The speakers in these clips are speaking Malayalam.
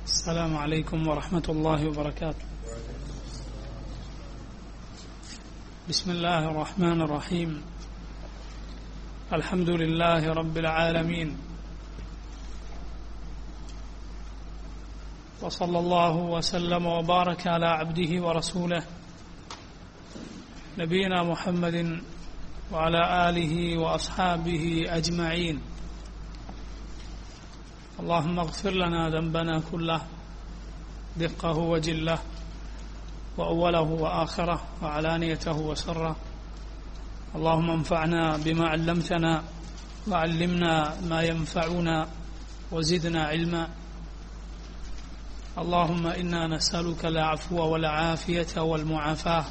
السلام عليكم ورحمة الله وبركاته بسم الله الرحمن الرحيم الحمد لله رب العالمين وصلى الله وسلم وبارك على عبده ورسوله نبينا محمد وعلى آله وأصحابه أجمعين اللهم اغفر لنا ذنبنا كله دقه وجله وأوله وآخره وعلانيته وسره اللهم انفعنا بما علمتنا وعلمنا ما ينفعنا وزدنا علما اللهم إنا نسألك العفو والعافية والمعافاة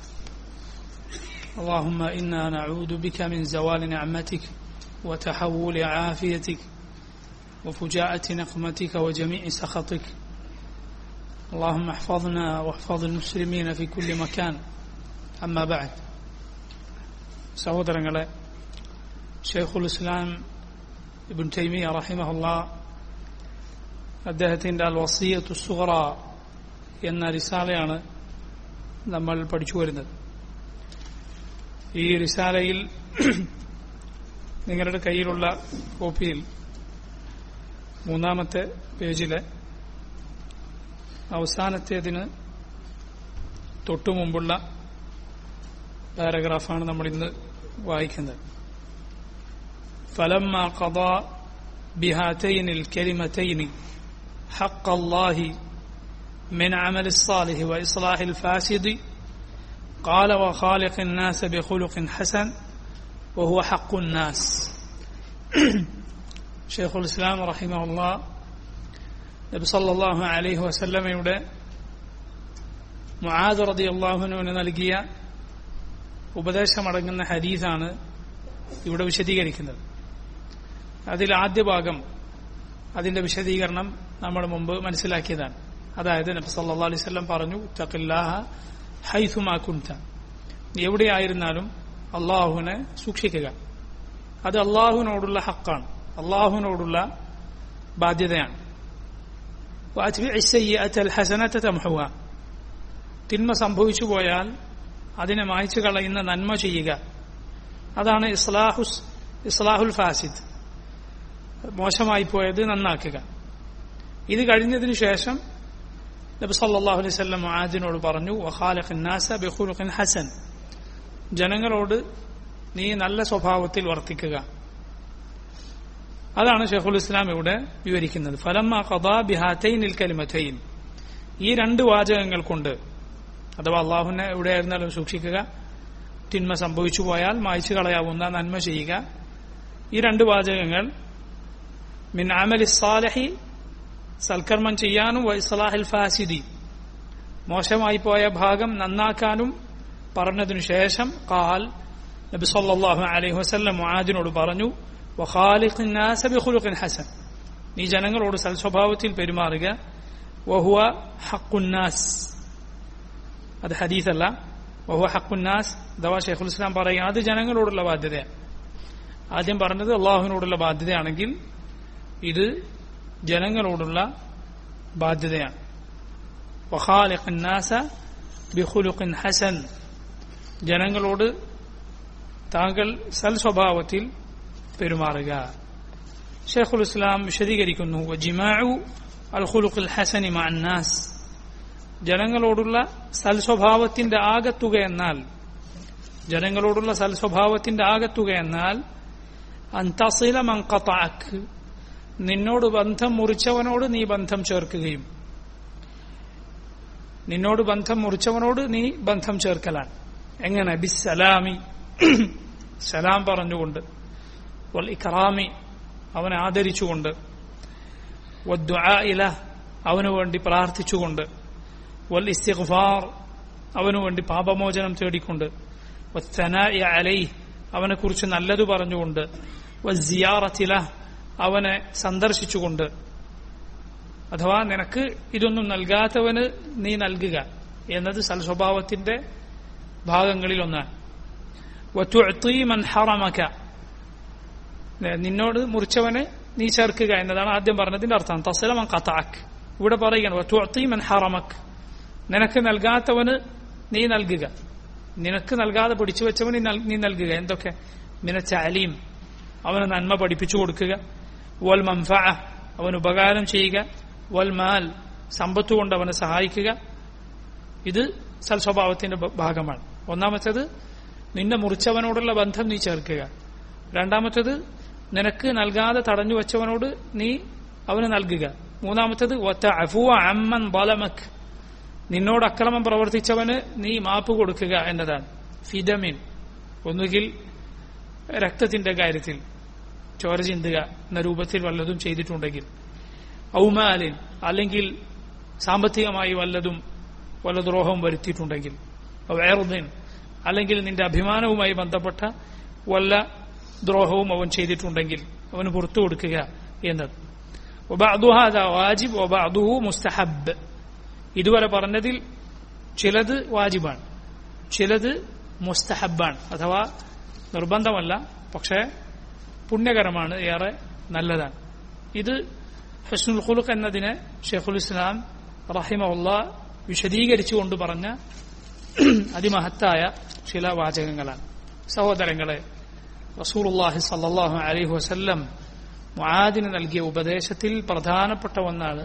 اللهم إنا نعوذ بك من زوال نعمتك وتحول عافيتك وفجاءة نقمتك وجميع سخطك اللهم احفظنا واحفظ المسلمين في كل مكان أما بعد സഹോദരങ്ങളെ ഷെയ്ഖുൽ ഇസ്ലാം ഇബിൻ തൈമിയ റഹിമഹുല്ല അദ്ദേഹത്തിൻ്റെ അൽ വസീയത്തു സുഹറ എന്ന റിസാലയാണ് നമ്മൾ പഠിച്ചു വരുന്നത് ഈ റിസാലയിൽ നിങ്ങളുടെ കയ്യിലുള്ള കോപ്പിയിൽ മൂന്നാമത്തെ പേജിലെ അവസാനത്തേതിന് തൊട്ടു മുമ്പുള്ള പാരഗ്രാഫാണ് നമ്മൾ ഇന്ന് വായിക്കുന്നത് فلما قضى بهاتين الكلمتين حق الله من عمل الصالح وإصلاح الفاسد قال وخالق الناس بخلق حسن وهو حق الناس ഷെയ്ഖുൽ ഇസ്ലാം റഹിമഹുല്ല നബി സല്ലല്ലാഹു അലൈഹി വസല്ലമയുടെ മുആദ് റളിയല്ലാഹുവിന് നൽകിയ ഉപദേശമടങ്ങുന്ന ഹദീസാണ് ഇവിടെ വിശദീകരിക്കുന്നത് അതിൽ ആദ്യ ഭാഗം അതിന്റെ വിശദീകരണം നമ്മൾ മുമ്പ് മനസ്സിലാക്കിയതാണ് അതായത് നബി സല്ലല്ലാഹു അലൈഹി വസല്ലം പറഞ്ഞു തഖില്ലാഹ ഹൈസുമാ കുൻത എവിടെയായിരുന്നാലും അള്ളാഹുവിനെ സൂക്ഷിക്കുക അത് അള്ളാഹുവിനോടുള്ള ഹക്കാണ് അള്ളാഹുവിനോടുള്ള ബാധ്യതയാണ് തിന്മ സംഭവിച്ചു പോയാൽ അതിനെ മായ്ച്ചു കളയുന്ന നന്മ ചെയ്യുക അതാണ് ഇസ്ലാഹുസ് ഇസ്ലാഹുൽ ഫാസിദ് മോശമായി പോയത് നന്നാക്കുക ഇത് കഴിഞ്ഞതിന് ശേഷം നബി സല്ലല്ലാഹു അലൈഹി വസല്ലം മുആദിനോട് പറഞ്ഞു വഖാലിഖിൻ നാസ ബിഖുലുഖിൻ ഹസൻ ജനങ്ങളോട് നീ നല്ല സ്വഭാവത്തിൽ വർത്തിക്കുക അതാണ് ഷെഖുൽ ഇസ്ലാം ഇവിടെ വിവരിക്കുന്നത് ഫലമ്മ ഖദാ ബിഹാത്തൈനിൽ കലിമത്തൈൻ ഈ രണ്ട് വാചകങ്ങൾ കൊണ്ട് അഥവാ അള്ളാഹുവിനെ എവിടെയായിരുന്നാലും സൂക്ഷിക്കുക തിന്മ സംഭവിച്ചു പോയാൽ മായ്ച്ചു കളയാവുന്ന നന്മ ചെയ്യുക ഈ രണ്ട് വാചകങ്ങൾ മിൻ അമലി സാലഹി സൽക്കർമ്മം ചെയ്യാനും വൈസലാഹിൽ ഫാസിദി മോശമായി പോയ ഭാഗം നന്നാക്കാനും പറഞ്ഞതിനു ശേഷം കാൽ നബി സല്ലല്ലാഹു അലൈഹി വസല്ലം മുആദിനോട് പറഞ്ഞു ഹസൻ നീ ജനങ്ങളോട് സൽസ്വഭാവത്തിൽ പെരുമാറുക വഹുവ ഹക്കുന്നാസ് അത് ഹദീസല്ല വഹുവ ഹക്കുന്നാസ് അഥവാ ഷെയ്ഖുൽ ഇസ്ലാം പറയുക അത് ജനങ്ങളോടുള്ള ബാധ്യതയാണ് ആദ്യം പറഞ്ഞത് അള്ളാഹുവിനോടുള്ള ബാധ്യതയാണെങ്കിൽ ഇത് ജനങ്ങളോടുള്ള ബാധ്യതയാണ് വഹാലിഖന്നാസ ബിഖുലുഖിൻ ഹസൻ ജനങ്ങളോട് താങ്കൾ സൽസ്വഭാവത്തിൽ പെരുമാറുക ഷെയ്ഖുൽ ഇസ്ലാം വിശദീകരിക്കുന്നു ജിമാഉ അൽ ഖുലുഖുൽ ഹസനി മഅന്നാസ് ജനങ്ങളോടുള്ള സൽസ്വഭാവത്തിന്റെ ആകത്തുക എന്നാൽ ജനങ്ങളോടുള്ള സൽസ്വഭാവത്തിന്റെ ആകത്തുക എന്നാൽ അന്തസില മങ്കത്താക്ക് നിന്നോട് ബന്ധം മുറിച്ചവനോട് നീ ബന്ധം ചേർക്കുകയും നിന്നോട് ബന്ധം മുറിച്ചവനോട് നീ ബന്ധം ചേർക്കലാണ് എങ്ങനെ ബിസ്സലാമി സലാം പറഞ്ഞുകൊണ്ട് വൽ ഇക്റാമി അവനെ ആദരിച്ചുകൊണ്ട് ഇല അവനു വേണ്ടി പ്രാർത്ഥിച്ചുകൊണ്ട് വൽ ഇസ്തിഗ്ഫാർ അവനു വേണ്ടി പാപമോചനം തേടിക്കൊണ്ട് അലൈ അവനെക്കുറിച്ച് നല്ലത് പറഞ്ഞുകൊണ്ട് വസിയാറത്തില അവനെ സന്ദർശിച്ചുകൊണ്ട് അഥവാ നിനക്ക് ഇതൊന്നും നൽകാത്തവന് നീ നൽകുക എന്നത് സൽസ്വഭാവത്തിന്റെ ഭാഗങ്ങളിൽ ഒന്നാണ് മൻ ഹറമക നിന്നോട് മുറിച്ചവനെ നീ ചേർക്കുക എന്നതാണ് ആദ്യം പറഞ്ഞതിന്റെ അർത്ഥം തസലമൻ കത്താക്ക് ഇവിടെ പറയുകയാണ് ഹറമക് നിനക്ക് നൽകാത്തവന് നീ നൽകുക നിനക്ക് നൽകാതെ പിടിച്ചു വെച്ചവന് നീ നൽകുക എന്തൊക്കെ മിനച്ച അലീം അവന് നന്മ പഠിപ്പിച്ചു കൊടുക്കുക വൽ മംഫ അവന് ഉപകാരം ചെയ്യുക വൽ മാൽ സമ്പത്ത് കൊണ്ട് അവനെ സഹായിക്കുക ഇത് സൽസ്വഭാവത്തിന്റെ ഭാഗമാണ് ഒന്നാമത്തേത് നിന്നെ മുറിച്ചവനോടുള്ള ബന്ധം നീ ചേർക്കുക രണ്ടാമത്തേത് നിനക്ക് നൽകാതെ തടഞ്ഞു വെച്ചവനോട് നീ അവന് നൽകുക മൂന്നാമത്തേത് ഒറ്റ അഫുവ അമ്മൻ ബലമക് നിന്നോട് അക്രമം പ്രവർത്തിച്ചവന് നീ മാപ്പ് കൊടുക്കുക എന്നതാണ് ഫിദമിൻ ഒന്നുകിൽ രക്തത്തിന്റെ കാര്യത്തിൽ ചോര ചിന്തുക എന്ന രൂപത്തിൽ വല്ലതും ചെയ്തിട്ടുണ്ടെങ്കിൽ ഔമാലിൻ അല്ലെങ്കിൽ സാമ്പത്തികമായി വല്ലതും വല്ല ദ്രോഹവും വരുത്തിയിട്ടുണ്ടെങ്കിൽ വേറുദ്ദീൻ അല്ലെങ്കിൽ നിന്റെ അഭിമാനവുമായി ബന്ധപ്പെട്ട വല്ല ദ്രോഹവും അവൻ ചെയ്തിട്ടുണ്ടെങ്കിൽ അവന് പുറത്തു കൊടുക്കുക എന്നത് വാജിബ് ഒബാദുഹു മുസ്തഹബ് ഇതുവരെ പറഞ്ഞതിൽ ചിലത് വാജിബാണ് ചിലത് മുസ്തഹബാണ് അഥവാ നിർബന്ധമല്ല പക്ഷേ പുണ്യകരമാണ് ഏറെ നല്ലതാണ് ഇത് ഹസ്നുൽ ഖുലുഖ് എന്നതിനെ ഷെഖുൽ ഇസ്ലാം റഹിമുള്ള വിശദീകരിച്ചുകൊണ്ട് പറഞ്ഞ അതിമഹത്തായ ചില വാചകങ്ങളാണ് സഹോദരങ്ങളെ റസൂലുള്ളാഹി സല്ലല്ലാഹു അലൈഹി വസല്ലം മുആദിന് നൽകിയ ഉപദേശത്തിൽ പ്രധാനപ്പെട്ട ഒന്നാണ്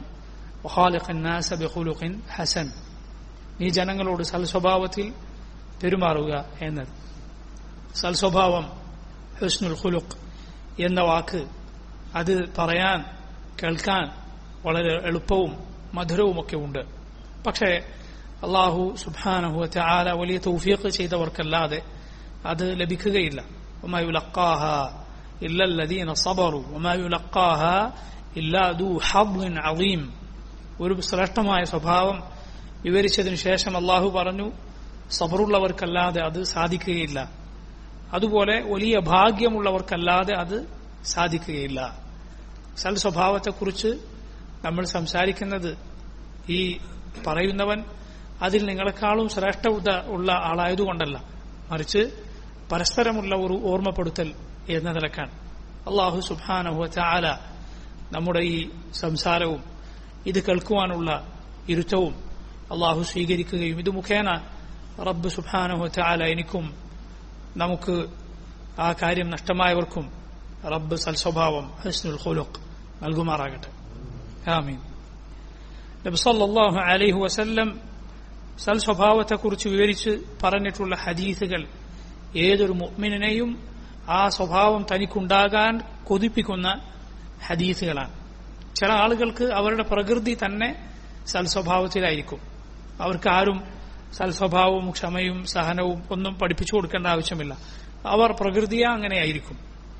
ഹസൻ നീ ജനങ്ങളോട് സൽസ്വഭാവത്തിൽ പെരുമാറുക എന്നത് സൽസ്വഭാവം ഹുസ്നുൽ ഖുലുഖ് എന്ന വാക്ക് അത് പറയാൻ കേൾക്കാൻ വളരെ എളുപ്പവും മധുരവുമൊക്കെ ഉണ്ട് പക്ഷേ അള്ളാഹു സുബാനഹു ആല വലിയ തൗഫീഖ് ചെയ്തവർക്കല്ലാതെ അത് ലഭിക്കുകയില്ല وما يلقاها إلا الذين صبروا وما يلقاها إلا ذو حظ عظيم ഒരു ശ്രേഷ്ഠമായ സ്വഭാവം വിവരിച്ചതിനു ശേഷം അള്ളാഹു പറഞ്ഞു സബറുള്ളവർക്കല്ലാതെ അത് സാധിക്കുകയില്ല അതുപോലെ വലിയ ഭാഗ്യമുള്ളവർക്കല്ലാതെ അത് സാധിക്കുകയില്ല സൽ സ്വഭാവത്തെക്കുറിച്ച് നമ്മൾ സംസാരിക്കുന്നത് ഈ പറയുന്നവൻ അതിൽ നിങ്ങളെക്കാളും ശ്രേഷ്ഠ ഉള്ള ആളായതുകൊണ്ടല്ല മറിച്ച് പരസ്പരമുള്ള ഒരു ഓർമ്മപ്പെടുത്തൽ എന്ന നിലക്കാണ് അള്ളാഹു സുബാനഹു ചാല നമ്മുടെ ഈ സംസാരവും ഇത് കേൾക്കുവാനുള്ള ഇരുത്തവും അള്ളാഹു സ്വീകരിക്കുകയും ഇത് മുഖേന റബ്ബ് സുബാനഹു ചാല എനിക്കും നമുക്ക് ആ കാര്യം നഷ്ടമായവർക്കും റബ്ബ് സൽസ്വഭാവം ഹസ്നുൽ ഖുലുഖ് നൽകുമാറാകട്ടെ ആമീൻ നബി സല്ലല്ലാഹു അലൈഹി വസല്ലം സൽസ്വഭാവത്തെക്കുറിച്ച് വിവരിച്ച് പറഞ്ഞിട്ടുള്ള ഹദീസുകൾ ഏതൊരു മുഅ്മിനെയും ആ സ്വഭാവം തനിക്കുണ്ടാകാൻ കൊതിപ്പിക്കുന്ന ഹദീസുകളാണ് ചില ആളുകൾക്ക് അവരുടെ പ്രകൃതി തന്നെ സൽസ്വഭാവത്തിലായിരിക്കും അവർക്ക് ആരും സൽസ്വഭാവവും ക്ഷമയും സഹനവും ഒന്നും പഠിപ്പിച്ചു കൊടുക്കേണ്ട ആവശ്യമില്ല അവർ പ്രകൃതിയ അങ്ങനെയായിരിക്കും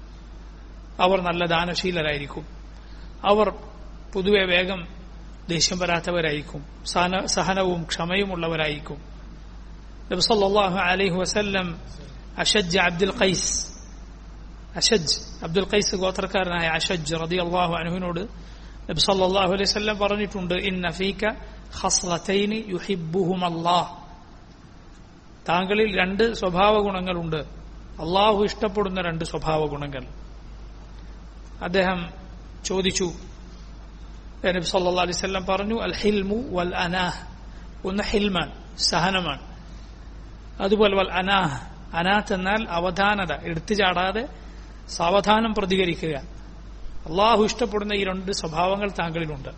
അവർ നല്ല ദാനശീലരായിരിക്കും അവർ പൊതുവെ വേഗം ദേഷ്യം വരാത്തവരായിരിക്കും സഹനവും ക്ഷമയുമുള്ളവരായിരിക്കും നബ്സല്ലാഹു അലൈഹി വസല്ലം അഷജ് അബ്ദുൽ ഖൈസ് അഷജ് അബ്ദുൽ ഖൈസ് ഗോത്രക്കാരനായ അഷജ് റതി അള്ളാഹു അനുവിനോട് നബി സല്ലല്ലാഹു അലൈഹി വസല്ലം പറഞ്ഞിട്ടുണ്ട് ഇന്ന ഫീക ഖസ്ലതൈനി യുഹിബ്ബുഹും അല്ലാഹ് താങ്കളിൽ രണ്ട് സ്വഭാവ ഗുണങ്ങളുണ്ട് അള്ളാഹു ഇഷ്ടപ്പെടുന്ന രണ്ട് സ്വഭാവ ഗുണങ്ങൾ അദ്ദേഹം ചോദിച്ചു നബി സല്ലല്ലാഹു അലൈഹി വസല്ലം പറഞ്ഞു അൽ ഹിൽമു വൽ അനാഹ് ഒന്ന് ഹിൽമാൻ സഹനമാണ് അതുപോലെ വൽ അനാഹ് അനാത്ത് എന്നാൽ അവധാനത എടുത്തു ചാടാതെ സാവധാനം പ്രതികരിക്കുക അള്ളാഹു ഇഷ്ടപ്പെടുന്ന ഈ രണ്ട് സ്വഭാവങ്ങൾ താങ്കളിലുണ്ട്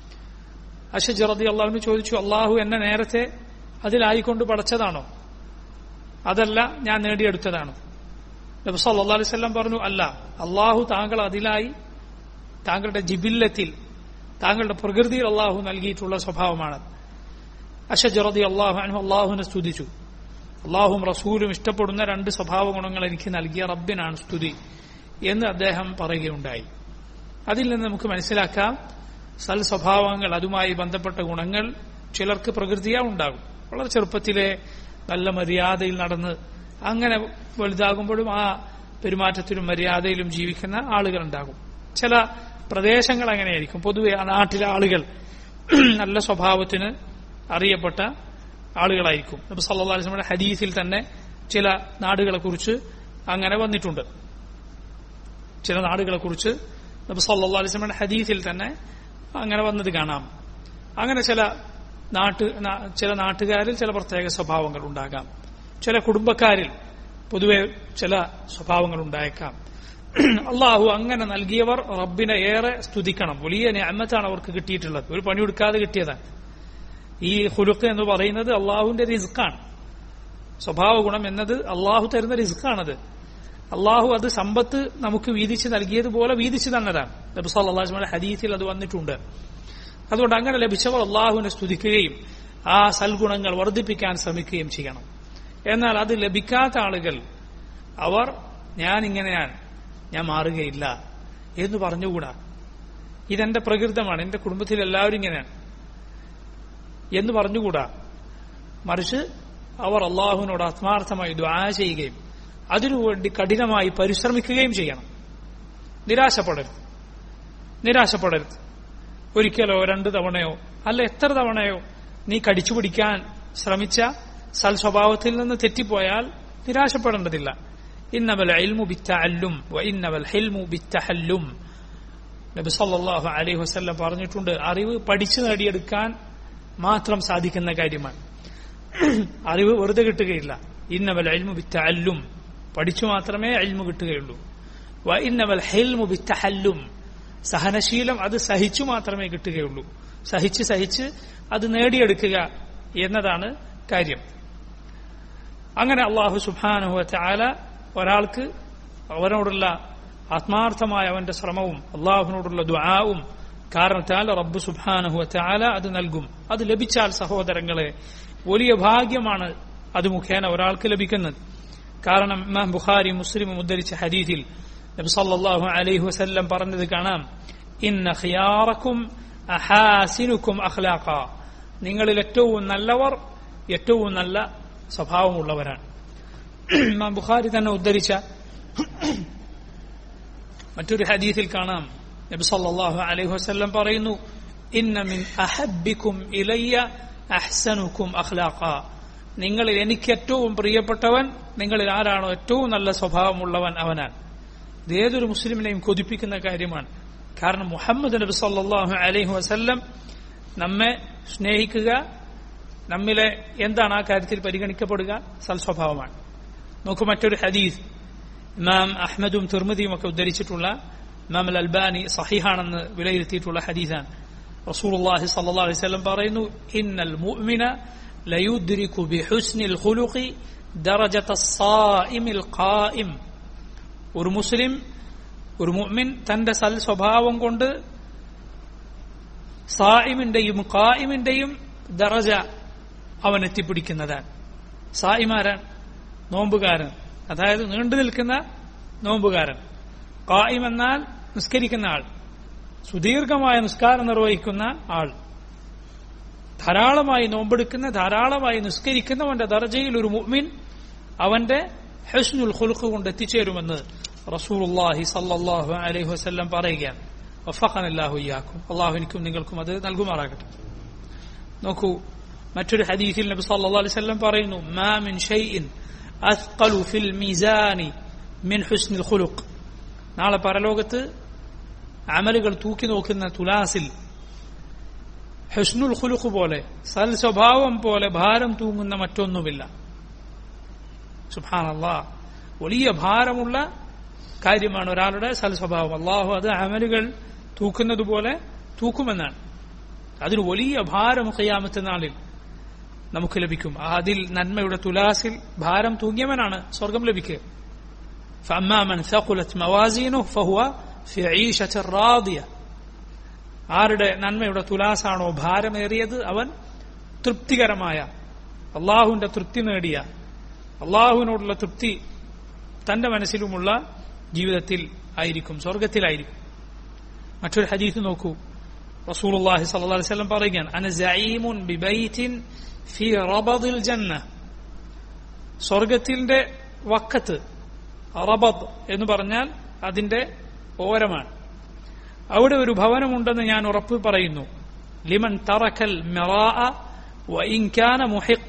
അഷജ് റതി അള്ളാഹുവിന് ചോദിച്ചു അള്ളാഹു എന്നെ നേരത്തെ അതിലായിക്കൊണ്ട് പടച്ചതാണോ അതല്ല ഞാൻ നേടിയെടുത്തതാണോ നബി സല്ലല്ലാഹു അലൈഹി വസല്ലം പറഞ്ഞു അല്ല അള്ളാഹു താങ്കൾ അതിലായി താങ്കളുടെ ജിബില്ലത്തിൽ താങ്കളുടെ പ്രകൃതിയിൽ അള്ളാഹു നൽകിയിട്ടുള്ള സ്വഭാവമാണ് അഷജ് റതി അള്ളാഹു അനു അള്ളാഹുവിനെ സ്തുതിച്ചു അള്ളാഹും റസൂലും ഇഷ്ടപ്പെടുന്ന രണ്ട് സ്വഭാവ ഗുണങ്ങൾ എനിക്ക് നൽകിയ റബ്ബിനാണ് സ്തുതി എന്ന് അദ്ദേഹം പറയുകയുണ്ടായി അതിൽ നിന്ന് നമുക്ക് മനസ്സിലാക്കാം സൽ സ്വഭാവങ്ങൾ അതുമായി ബന്ധപ്പെട്ട ഗുണങ്ങൾ ചിലർക്ക് പ്രകൃതിയാ ഉണ്ടാകും വളരെ ചെറുപ്പത്തിലെ നല്ല മര്യാദയിൽ നടന്ന് അങ്ങനെ വലുതാകുമ്പോഴും ആ പെരുമാറ്റത്തിലും മര്യാദയിലും ജീവിക്കുന്ന ആളുകളുണ്ടാകും ചില പ്രദേശങ്ങൾ അങ്ങനെയായിരിക്കും പൊതുവെ ആ നാട്ടിലെ ആളുകൾ നല്ല സ്വഭാവത്തിന് അറിയപ്പെട്ട ആളുകളായിരിക്കും നബി സല്ലല്ലാഹു അലൈഹി വസല്ലമയുടെ ഹദീസിൽ തന്നെ ചില നാടുകളെ കുറിച്ച് അങ്ങനെ വന്നിട്ടുണ്ട് ചില നാടുകളെ കുറിച്ച് നബി സല്ലല്ലാഹു അലൈഹി വസല്ലമയുടെ ഹദീസിൽ തന്നെ അങ്ങനെ വന്നത് കാണാം അങ്ങനെ ചില നാട്ട് നാ- ചില നാട്ടുകാരിൽ ചില പ്രത്യേക സ്വഭാവങ്ങൾ ഉണ്ടാകാം ചില കുടുംബക്കാരിൽ പൊതുവെ ചില സ്വഭാവങ്ങൾ ഉണ്ടായേക്കാം അള്ളാഹു അങ്ങനെ നൽകിയവർ റബ്ബിനെ ഏറെ സ്തുതിക്കണം വലിയ ഞാമത്താണ് അവർക്ക് കിട്ടിയിട്ടുള്ളത് ഒരു പണിയെടുക്കാതെ കിട്ടിയതാണ് ഈ ഹുലുക്ക് എന്ന് പറയുന്നത് അള്ളാഹുവിന്റെ റിസ്ക്കാണ് സ്വഭാവ ഗുണം എന്നത് അള്ളാഹു തരുന്ന റിസ്ക്കാണത് അള്ളാഹു അത് സമ്പത്ത് നമുക്ക് വീതിച്ച് നൽകിയതുപോലെ വീതിച്ചു തന്നതാണ് നബി സല്ലാസ്മയുടെ ഹദീസിൽ അത് വന്നിട്ടുണ്ട് അതുകൊണ്ട് അങ്ങനെ ലഭിച്ചവർ അള്ളാഹുവിനെ സ്തുതിക്കുകയും ആ സൽഗുണങ്ങൾ വർദ്ധിപ്പിക്കാൻ ശ്രമിക്കുകയും ചെയ്യണം എന്നാൽ അത് ലഭിക്കാത്ത ആളുകൾ അവർ ഞാൻ ഇങ്ങനെയാണ് ഞാൻ മാറുകയില്ല എന്ന് പറഞ്ഞുകൂടാ ഇതെന്റെ പ്രകൃതമാണ് എന്റെ കുടുംബത്തിൽ എല്ലാവരും ഇങ്ങനെയാണ് എന്ന് പറഞ്ഞുകൂടാ മറിച്ച് അവർ അള്ളാഹുവിനോട് ആത്മാർത്ഥമായി ദ്വാ ചെയ്യുകയും അതിനുവേണ്ടി കഠിനമായി പരിശ്രമിക്കുകയും ചെയ്യണം നിരാശപ്പെടരുത് നിരാശപ്പെടരുത് ഒരിക്കലോ രണ്ട് തവണയോ അല്ല എത്ര തവണയോ നീ കടിച്ചു പിടിക്കാൻ ശ്രമിച്ച സൽ സ്വഭാവത്തിൽ നിന്ന് തെറ്റിപ്പോയാൽ നിരാശപ്പെടേണ്ടതില്ല ഇന്നവൽ ഇൽമു ബിത്തഅല്ലും വ ഇന്നവൽ ഹിൽമു ബിത്തഹല്ലും നബി സല്ലല്ലാഹു അലൈഹി വസല്ലം പറഞ്ഞിട്ടുണ്ട് അറിവ് പഠിച്ചു നേടിയെടുക്കാൻ മാത്രം സാധിക്കുന്ന കാര്യമാണ് അറിവ് വെറുതെ കിട്ടുകയില്ല ഇന്നവൽ ഇൽമു ബിത്തഅല്ലും പഠിച്ചു മാത്രമേ ഇൽമു കിട്ടുകയുള്ളൂ വ ഇന്നവൽ ഹിൽമു ബിത്തഹല്ലും സഹനശീലം അത് സഹിച്ചു മാത്രമേ കിട്ടുകയുള്ളൂ സഹിച്ച് സഹിച്ച് അത് നേടിയെടുക്കുക എന്നതാണ് കാര്യം അങ്ങനെ അള്ളാഹു സുബാനുഹു ചാല ഒരാൾക്ക് അവനോടുള്ള ആത്മാർത്ഥമായ അവന്റെ ശ്രമവും അള്ളാഹുവിനോടുള്ള ദുആവും കാരണത്താൽ റബ്ബ് സുബാനുഹു ചാല അത് നൽകും അത് ലഭിച്ചാൽ സഹോദരങ്ങളെ വലിയ ഭാഗ്യമാണ് അത് മുഖേന ഒരാൾക്ക് ലഭിക്കുന്നത് കാരണം ഇമാം ബുഖാരി മുസ്ലിമും ഉദ്ധരിച്ച ഹദീഥിൽ നബി സല്ലല്ലാഹു അലൈഹി വസല്ലം പറഞ്ഞത് കാണാം ഇന്ന ഖിയാറക്കും അഹാസിനുക്കും അഖ്ലാഖ നിങ്ങളിൽ ഏറ്റവും നല്ലവർ ഏറ്റവും നല്ല സ്വഭാവമുള്ളവരാണ് ഇമാം ബുഖാരി തന്നെ ഉദ്ധരിച്ച മറ്റൊരു ഹദീസിൽ കാണാം നബി സല്ലല്ലാഹു അലൈഹി വസല്ലം പറയുന്നു ഇന്ന മിൻ അഹബ്ബിക്കും ഇലയ്യ അഹ്സനുക്കും അഖ്ലാഖ നിങ്ങളിൽ എനിക്ക് ഏറ്റവും പ്രിയപ്പെട്ടവൻ നിങ്ങളിൽ ആരാണോ ഏറ്റവും നല്ല സ്വഭാവമുള്ളവൻ അവനാണ് ഇത് ഏതൊരു മുസ്ലിമിനെയും കൊതിപ്പിക്കുന്ന കാര്യമാണ് കാരണം മുഹമ്മദ് നബി സല്ലല്ലാഹു അലൈഹി വസല്ലം നമ്മെ സ്നേഹിക്കുക നമ്മിലെ എന്താണ് ആ കാര്യത്തിൽ പരിഗണിക്കപ്പെടുക സൽസ്വഭാവമാണ് നോക്കൂ മറ്റൊരു ഹദീസ് ഇമാം അഹമ്മദും തിർമതിയും ഒക്കെ ഉദ്ധരിച്ചിട്ടുള്ള ഇമാം അൽ അൽബാനി സഹിഹാണെന്ന് വിലയിരുത്തിയിട്ടുള്ള ഹദീസാണ് റസൂലുള്ളാഹി സ്വല്ലല്ലാഹു അലൈഹി വസല്ലം പറയുന്നു ഇന്നൽ മുഅ്മിന ലയുദ്രികു ബിഹുസ്നിൽ ഖുലുഖി ദറജത الصائمിൽ ഖായിം ഒരു മുസ്ലിം ഒരു മുഅ്മിൻ തന്റെ സൽ സ്വഭാവം കൊണ്ട് സായിമിന്റെയും ഖായിമിന്റെയും ദറജ അവൻ എത്തിപ്പിടിക്കുന്നതാണ് സായിമാരാൻ നോമ്പുകാരൻ അതായത് നീണ്ടു നിൽക്കുന്ന നോമ്പുകാരൻ ഖായിം എന്നാൽ നിസ്കരിക്കുന്ന ആൾ സുദീർഘമായ നിസ്കാരം നിർവഹിക്കുന്ന ആൾ ധാരാളമായി നോമ്പെടുക്കുന്ന ധാരാളമായി നിസ്കരിക്കുന്നവന്റെ ദർജയിൽ ഒരു മുഅ്മിൻ അവന്റെ ഹസ്നുൽ ഖുൽഖ് കൊണ്ട് എത്തിച്ചേരുമെന്ന് റസൂലുള്ളാഹി സല്ലല്ലാഹു അലൈഹി വസല്ലം പറയുകയാണ് വഫഖനല്ലാഹു ഇയ്യാക്കും അള്ളാഹു എനിക്കും നിങ്ങൾക്കും അത് നൽകുമാറാകട്ടെ നോക്കൂ മറ്റൊരു ഹദീസിൽ നബി സല്ലല്ലാഹു അലൈഹി വസല്ലം പറയുന്നു മാ മിൻ ഷൈഇൻ അസ്ഖലു ഫിൽ മീസാനി മിൻ ഹുസ്നിൽ ഖുലുഖ് നാളെ പരലോകത്ത് അമലുകൾ തൂക്കി നോക്കുന്ന തുലാസിൽ ഹുസ്നുൽ ഖുലുഖ് പോലെ സൽ സ്വഭാവം പോലെ ഭാരം തൂങ്ങുന്ന മറ്റൊന്നുമില്ല സുബ്ഹാനല്ലാ വലിയ ഭാരമുള്ള കാര്യമാണ് ഒരാളുടെ സൽ സ്വഭാവം അള്ളാഹു അത് അമലുകൾ തൂക്കുന്നത് പോലെ തൂക്കുമെന്നാണ് അതിന് വലിയ ഭാരം ഖിയാമത്ത് നാളിൽ നമുക്ക് ലഭിക്കും അതിൽ നന്മയുടെ തുലാസിൽ ഭാരം തൂങ്ങിയവനാണ് സ്വർഗം ലഭിക്കുക فأما من ثقلت موازينه فهو في عيشة راضية ആരുടെ നന്മയുടെ തുലാസാണോ ഭാരമേറിയത് അവൻ തൃപ്തികരമായ അള്ളാഹുവിന്റെ തൃപ്തി നേടിയ അള്ളാഹുവിനോടുള്ള തൃപ്തി തന്റെ മനസ്സിലുമുള്ള ജീവിതത്തിൽ ആയിരിക്കും സ്വർഗത്തിലായിരിക്കും മറ്റൊരു ഹദീസ് നോക്കൂ റസൂലുള്ളാഹി സ്വല്ലല്ലാഹു അലൈഹി വസല്ലം പറയുകയാണ് അന സഈമുൻ ബിബൈത്തിൻ ഫി റബദിൽ ജന്ന സ്വർഗത്തിന്റെ വക്കത്ത് റബദ് എന്ന് പറഞ്ഞാൽ അതിന്റെ ഓരമാണ് അവിടെ ഒരു ഭവനമുണ്ടെന്ന് ഞാൻ ഉറപ്പ് പറയുന്നു ലിമൻ തറക്കൽ മിറാ വഇൻകാന മുഹിഖ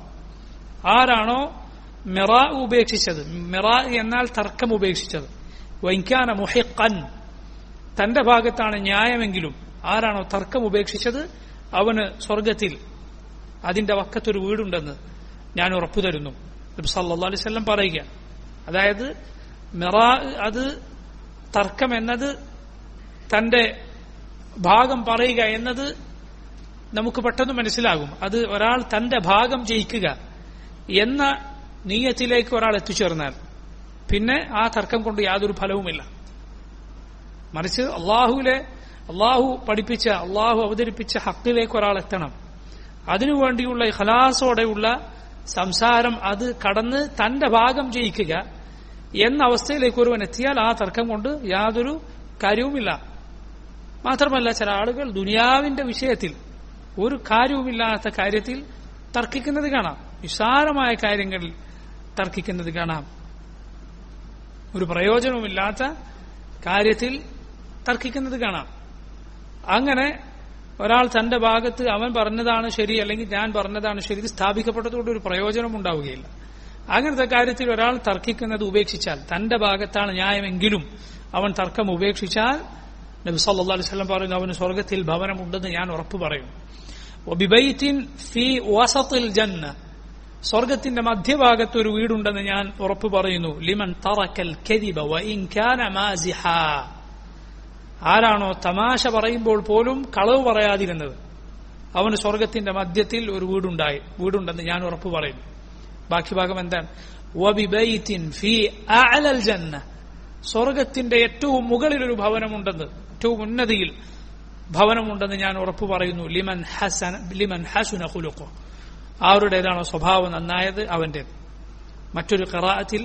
ആരാണോ മിറാ ഉപേക്ഷിച്ചത് മിറാ എന്നാൽ തർക്കം ഉപേക്ഷിച്ചത് വൈൻകാന മുഹിഖൻ തന്റെ ഭാഗത്താണ് ന്യായമെങ്കിലും ആരാണോ തർക്കം ഉപേക്ഷിച്ചത് അവന് സ്വർഗത്തിൽ അതിന്റെ വക്കത്തൊരു വീടുണ്ടെന്ന് ഞാൻ ഉറപ്പു തരുന്നു നബി സല്ലല്ലാഹു അലൈഹി വസല്ലം പറയുക അതായത് മിറാ അത് തർക്കം എന്നത് തന്റെ ഭാഗം പറയുക എന്നത് നമുക്ക് പെട്ടെന്ന് മനസ്സിലാകും അത് ഒരാൾ തന്റെ ഭാഗം ജയിക്കുക എന്ന നീയത്തിലേക്ക് ഒരാൾ എത്തിച്ചേർന്നാൽ പിന്നെ ആ തർക്കം കൊണ്ട് യാതൊരു ഫലവുമില്ല മറിച്ച് അള്ളാഹുവിലെ അള്ളാഹു പഠിപ്പിച്ച അള്ളാഹു അവതരിപ്പിച്ച ഹക്കിലേക്ക് ഒരാൾ എത്തണം അതിനുവേണ്ടിയുള്ള ഖലാസോടെയുള്ള സംസാരം അത് കടന്ന് തന്റെ ഭാഗം ജയിക്കുക എന്ന അവസ്ഥയിലേക്ക് ഒരുവൻ എത്തിയാൽ ആ തർക്കം കൊണ്ട് യാതൊരു കാര്യവുമില്ല മാത്രമല്ല ചില ആളുകൾ ദുനിയാവിന്റെ വിഷയത്തിൽ ഒരു കാര്യവുമില്ലാത്ത കാര്യത്തിൽ തർക്കിക്കുന്നത് കാണാം നിസ്സാരമായ കാര്യങ്ങളിൽ തർക്കിക്കുന്നത് കാണാം ഒരു പ്രയോജനവുമില്ലാത്ത കാര്യത്തിൽ തർക്കിക്കുന്നത് കാണാം അങ്ങനെ ഒരാൾ തന്റെ ഭാഗത്ത് അവൻ പറഞ്ഞതാണ് ശരി അല്ലെങ്കിൽ ഞാൻ പറഞ്ഞതാണ് ശരി ഇത് സ്ഥാപിക്കപ്പെട്ടതുകൊണ്ട് ഒരു പ്രയോജനം ഉണ്ടാവുകയില്ല അങ്ങനത്തെ കാര്യത്തിൽ ഒരാൾ തർക്കിക്കുന്നത് ഉപേക്ഷിച്ചാൽ തന്റെ ഭാഗത്താണ് ന്യായമെങ്കിലും അവൻ തർക്കം ഉപേക്ഷിച്ചാൽ നബി സല്ലല്ലാഹു അലൈഹി വസല്ലം പറയുന്നു അവന് സ്വർഗത്തിൽ ഭവനമുണ്ടെന്ന് ഞാൻ ഉറപ്പു പറയും വബിബൈത്തിൻ ഫീ വസത്തിൽ ജന്ന സ്വർഗത്തിന്റെ മധ്യഭാഗത്ത് ഒരു വീടുണ്ടെന്ന് ഞാൻ ഉറപ്പു പറയുന്നു ലിമൻ തറക്കൽ കദിബ വഇൻ കാന മാസിഹ ആരാണോ തമാശ പറയുമ്പോൾ പോലും കളവ് പറയാതിരുന്നത് അവന് സ്വർഗത്തിന്റെ മധ്യത്തിൽ ഒരു വീടുണ്ടായി വീടുണ്ടെന്ന് ഞാൻ ഉറപ്പു പറയുന്നു ബാക്കി ഭാഗം എന്താണ് വബിബൈത്തിൻ ഫീ അഅലൽ ജന്ന സ്വർഗത്തിന്റെ ഏറ്റവും മുകളിൽ ഒരു ഭവനമുണ്ടെന്ന് ഏറ്റവും ഉന്നതിയിൽ ഭവനമുണ്ടെന്ന് ഞാൻ ഉറപ്പു പറയുന്നു ലിമൻ ഹസന ലിമൻ ഹസുന ഖുലുഖു ആരുടേതാണോ സ്വഭാവം നന്നായത് അവന്റെ മറ്റൊരു ഖറാഅത്തിൽ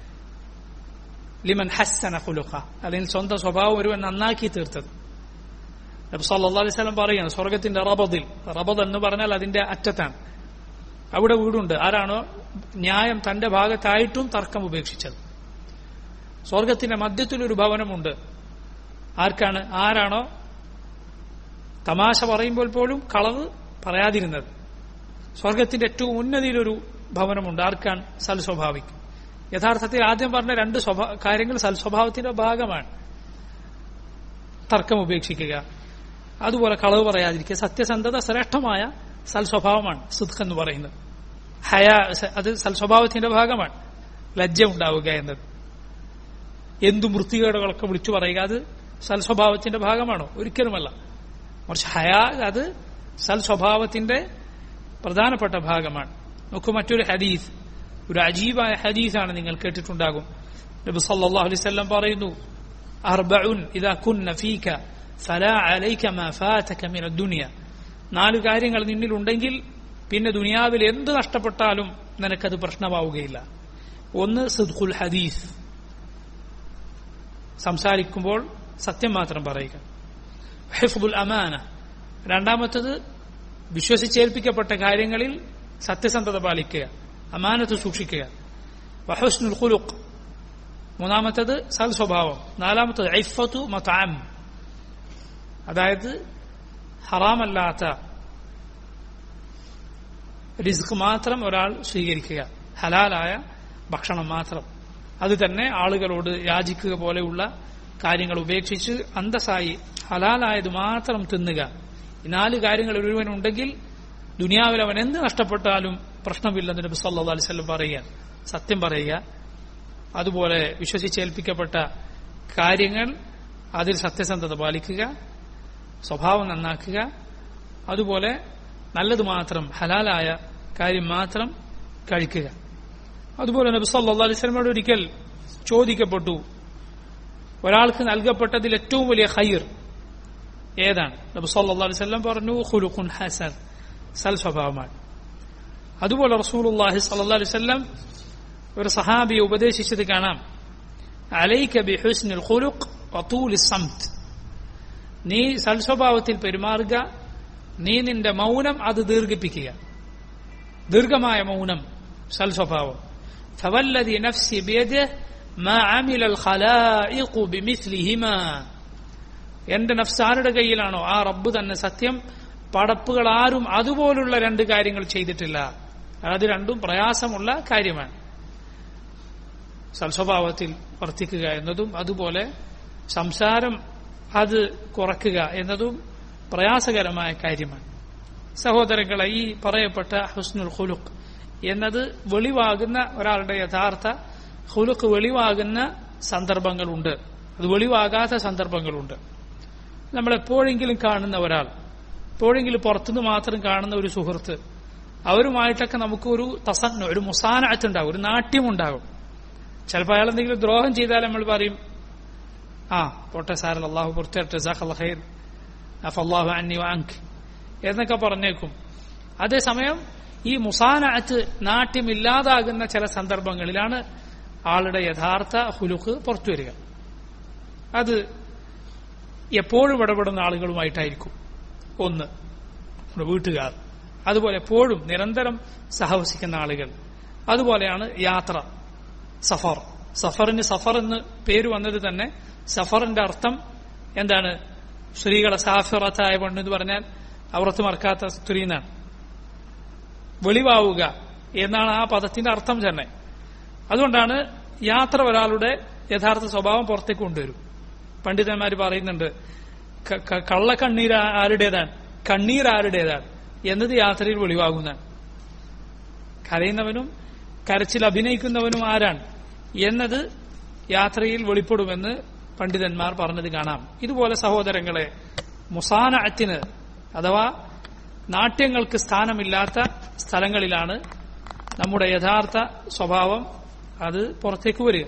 ലിമൻ ഹസ്സന ഖുലുഖ അല്ലെങ്കിൽ സ്വന്തം സ്വഭാവം ഒരുവൻ നന്നാക്കി തീർത്തത് നബി സല്ലല്ലാഹു അലൈഹി വസല്ലം പറയുകയാണ് സ്വർഗത്തിന്റെ റബദിൽ റബദ് എന്ന് പറഞ്ഞാൽ അതിന്റെ അറ്റത്താണ് അവിടെ വീടുണ്ട് ആരാണോ ന്യായം തന്റെ ഭാഗത്തായിട്ടും തർക്കം ഉപേക്ഷിച്ചത് സ്വർഗത്തിന്റെ മധ്യത്തിൽ ഒരു ഭവനമുണ്ട് ആർക്കാണ് ആരാണോ തമാശ പറയുമ്പോൾ പോലും കളവ് പറയാതിരുന്നത് സ്വർഗത്തിന്റെ ഏറ്റവും ഉന്നതിയിലൊരു ഭവനമുണ്ട് ആർക്കാണ് സൽസ്വഭാവിക്ക് യഥാർത്ഥത്തിൽ ആദ്യം പറഞ്ഞ രണ്ട് സ്വഭാ കാര്യങ്ങൾ സൽസ്വഭാവത്തിന്റെ ഭാഗമാണ് തർക്കം ഉപേക്ഷിക്കുക അതുപോലെ കളവ് പറയാതിരിക്കുക സത്യസന്ധത ശ്രേഷ്ഠമായ സൽസ്വഭാവമാണ് സുഖ് എന്ന് പറയുന്നത് ഹയ അത് സൽസ്വഭാവത്തിന്റെ ഭാഗമാണ് ലജ്ജ ഉണ്ടാവുക എന്നത് എന്തു വൃത്തികേടുകളൊക്കെ വിളിച്ചു പറയുക അത് സൽസ്വഭാവത്തിന്റെ ഭാഗമാണോ ഒരിക്കലുമല്ല മറിച്ച് ഹയാ അത് സൽസ്വഭാവത്തിന്റെ പ്രധാനപ്പെട്ട ഭാഗമാണ് നോക്കൂ മറ്റൊരു ഹദീസ് ഒരു അജീബായ ഹദീസാണ് നിങ്ങൾ കേട്ടിട്ടുണ്ടാകും നബി സല്ലല്ലാഹു അലൈഹി വസല്ലം പറയുന്നു അർബഉൻ ഇദാ കുന്ന ഫീക ഫലാ അലൈക മാ ഫാതക മിന ദുനിയ നാല് കാര്യങ്ങൾ നിന്നിലുണ്ടെങ്കിൽ പിന്നെ ദുനിയാവിൽ എന്ത് നഷ്ടപ്പെട്ടാലും നിനക്കത് പ്രശ്നമാവുകയില്ല ഒന്ന് സിദ്ഖുൽ ഹദീസ് സംസാരിക്കുമ്പോൾ സത്യം മാത്രം പറയുക ഹിഫ്ദുൽ അമാന രണ്ടാമത്തത് വിശ്വസിച്ചേൽപ്പിക്കപ്പെട്ട കാര്യങ്ങളിൽ സത്യസന്ധത പാലിക്കുക അമാനത്ത് സൂക്ഷിക്കുക വഹുസ്നുൽ ഖുലുഖ് മൂന്നാമത്തത് സൽ സ്വഭാവം നാലാമത്തത് ഐഫത്തു മതാം അതായത് ഹറാമല്ലാത്ത റിസ്ക് മാത്രം ഒരാൾ സ്വീകരിക്കുക ഹലാലായ ഭക്ഷണം മാത്രം അത് തന്നെ ആളുകളോട് യാചിക്കുക പോലെയുള്ള കാര്യങ്ങൾ ഉപേക്ഷിച്ച് അന്തസ്സായി ഹലാലായത് മാത്രം തിന്നുക ഈ നാല് കാര്യങ്ങൾ ഒരുവനുണ്ടെങ്കിൽ ദുനിയാവിൽ അവൻ എന്ത് നഷ്ടപ്പെട്ടാലും പ്രശ്നമില്ലെന്ന് നബി സല്ലാ അലിസ്വല്ലം പറയുക സത്യം പറയുക അതുപോലെ വിശ്വസിച്ചേൽപ്പിക്കപ്പെട്ട കാര്യങ്ങൾ അതിൽ സത്യസന്ധത പാലിക്കുക സ്വഭാവം നന്നാക്കുക അതുപോലെ നല്ലത് മാത്രം ഹലാലായ കാര്യം മാത്രം കഴിക്കുക അതുപോലെ നബി സല്ലാ അലിസ്ലമോട് ഒരിക്കൽ ചോദിക്കപ്പെട്ടു ഒരാൾക്ക് നൽകപ്പെട്ടതിൽ ഏറ്റവും വലിയ ഖൈർ ഏതാണ് നബി സല്ലാ അലിസ്ലം പറഞ്ഞു ഖുലുഖുൻ ഹസൻ സൽ സ്വഭാവമാണ് അതുപോലെ റസൂലുള്ളാഹി സല്ലല്ലാഹു അലൈഹി വസല്ലം ഒരു സഹാബിയെ ഉപദേശിച്ചത് കാണാം അലൈക ബി ഹുസ്നിൽ ഖുലുഖ് വതൂലി സംത് നീ സൽസ്വഭാവത്തിൽ പെരുമാറുക നീ നിന്റെ മൗനം അത് ദീർഘിപ്പിക്കുക ദീർഘമായ മൗനം സൽസ്വഭാവം فوالذي نفسي بيده ما عمل الخلائق بمثلهما എന്റെ നഫ്സ് ആരുടെ കയ്യിലാണോ ആ റബ്ബ് തന്നെ സത്യം പടപ്പുകൾ ആരും അതുപോലുള്ള രണ്ട് കാര്യങ്ങൾ ചെയ്തിട്ടില്ല അത് രണ്ടും പ്രയാസമുള്ള കാര്യമാണ് സൽസ്വഭാവത്തിൽ വർത്തിക്കുക എന്നതും അതുപോലെ സംസാരം അത് കുറയ്ക്കുക എന്നതും പ്രയാസകരമായ കാര്യമാണ് സഹോദരങ്ങളെ ഈ പറയപ്പെട്ട ഹുസ്നുൽ ഖുലുഖ് എന്നത് വെളിവാകുന്ന ഒരാളുടെ യഥാർത്ഥ ഖുലുഖ് വെളിവാകുന്ന സന്ദർഭങ്ങളുണ്ട് അത് വെളിവാകാത്ത സന്ദർഭങ്ങളുണ്ട് നമ്മൾ എപ്പോഴെങ്കിലും കാണുന്ന ഒരാൾ എപ്പോഴെങ്കിലും പുറത്തുനിന്ന് മാത്രം കാണുന്ന ഒരു സുഹൃത്ത് അവരുമായിട്ടൊക്കെ നമുക്ക് ഒരു തസന്ന ഒരു മുസാനത്തുണ്ടാകും ഒരു നാട്യമുണ്ടാകും ചിലപ്പോൾ അയാൾ എന്തെങ്കിലും ദ്രോഹം ചെയ്താൽ നമ്മൾ പറയും ആ പോട്ടെ സാറൽ അള്ളാഹു പുറത്തേട്ടെ ഖൈർ അഫല്ലാഹു അന്നി വാങ്ക് എന്നൊക്കെ പറഞ്ഞേക്കും അതേസമയം ഈ മുസാനത്ത് നാട്യമില്ലാതാകുന്ന ചില സന്ദർഭങ്ങളിലാണ് ആളുടെ യഥാർത്ഥ ഹുലുക്ക് പുറത്തു വരിക അത് എപ്പോഴും ഇടപെടുന്ന ആളുകളുമായിട്ടായിരിക്കും ഒന്ന് നമ്മുടെ വീട്ടുകാർ അതുപോലെ എപ്പോഴും നിരന്തരം സഹവസിക്കുന്ന ആളുകൾ അതുപോലെയാണ് യാത്ര സഫർ സഫറിന് സഫർ എന്ന് പേര് വന്നത് തന്നെ സഫറിന്റെ അർത്ഥം എന്താണ് സ്ത്രീകളെ സാഫിറത്തായ പെണ്ണ് എന്ന് പറഞ്ഞാൽ അവർത്ത് മറക്കാത്ത സ്ത്രീ എന്നാണ് വെളിവാവുക എന്നാണ് ആ പദത്തിന്റെ അർത്ഥം തന്നെ അതുകൊണ്ടാണ് യാത്ര ഒരാളുടെ യഥാർത്ഥ സ്വഭാവം പുറത്തേക്ക് കൊണ്ടുവരും പണ്ഡിതന്മാർ പറയുന്നുണ്ട് കള്ളക്കണ്ണീർ ആരുടേതാണ് കണ്ണീർ ആരുടേതാണ് എന്നത് യാത്രയിൽ വെളിവാകുന്നതാണ് കരയുന്നവനും കരച്ചിൽ അഭിനയിക്കുന്നവനും ആരാണ് എന്നത് യാത്രയിൽ വെളിപ്പെടുമെന്ന് പണ്ഡിതന്മാർ പറഞ്ഞത് കാണാം ഇതുപോലെ സഹോദരങ്ങളെ മുസാനത്തിന് അഥവാ നാട്യങ്ങൾക്ക് സ്ഥാനമില്ലാത്ത സ്ഥലങ്ങളിലാണ് നമ്മുടെ യഥാർത്ഥ സ്വഭാവം അത് പുറത്തേക്ക് വരിക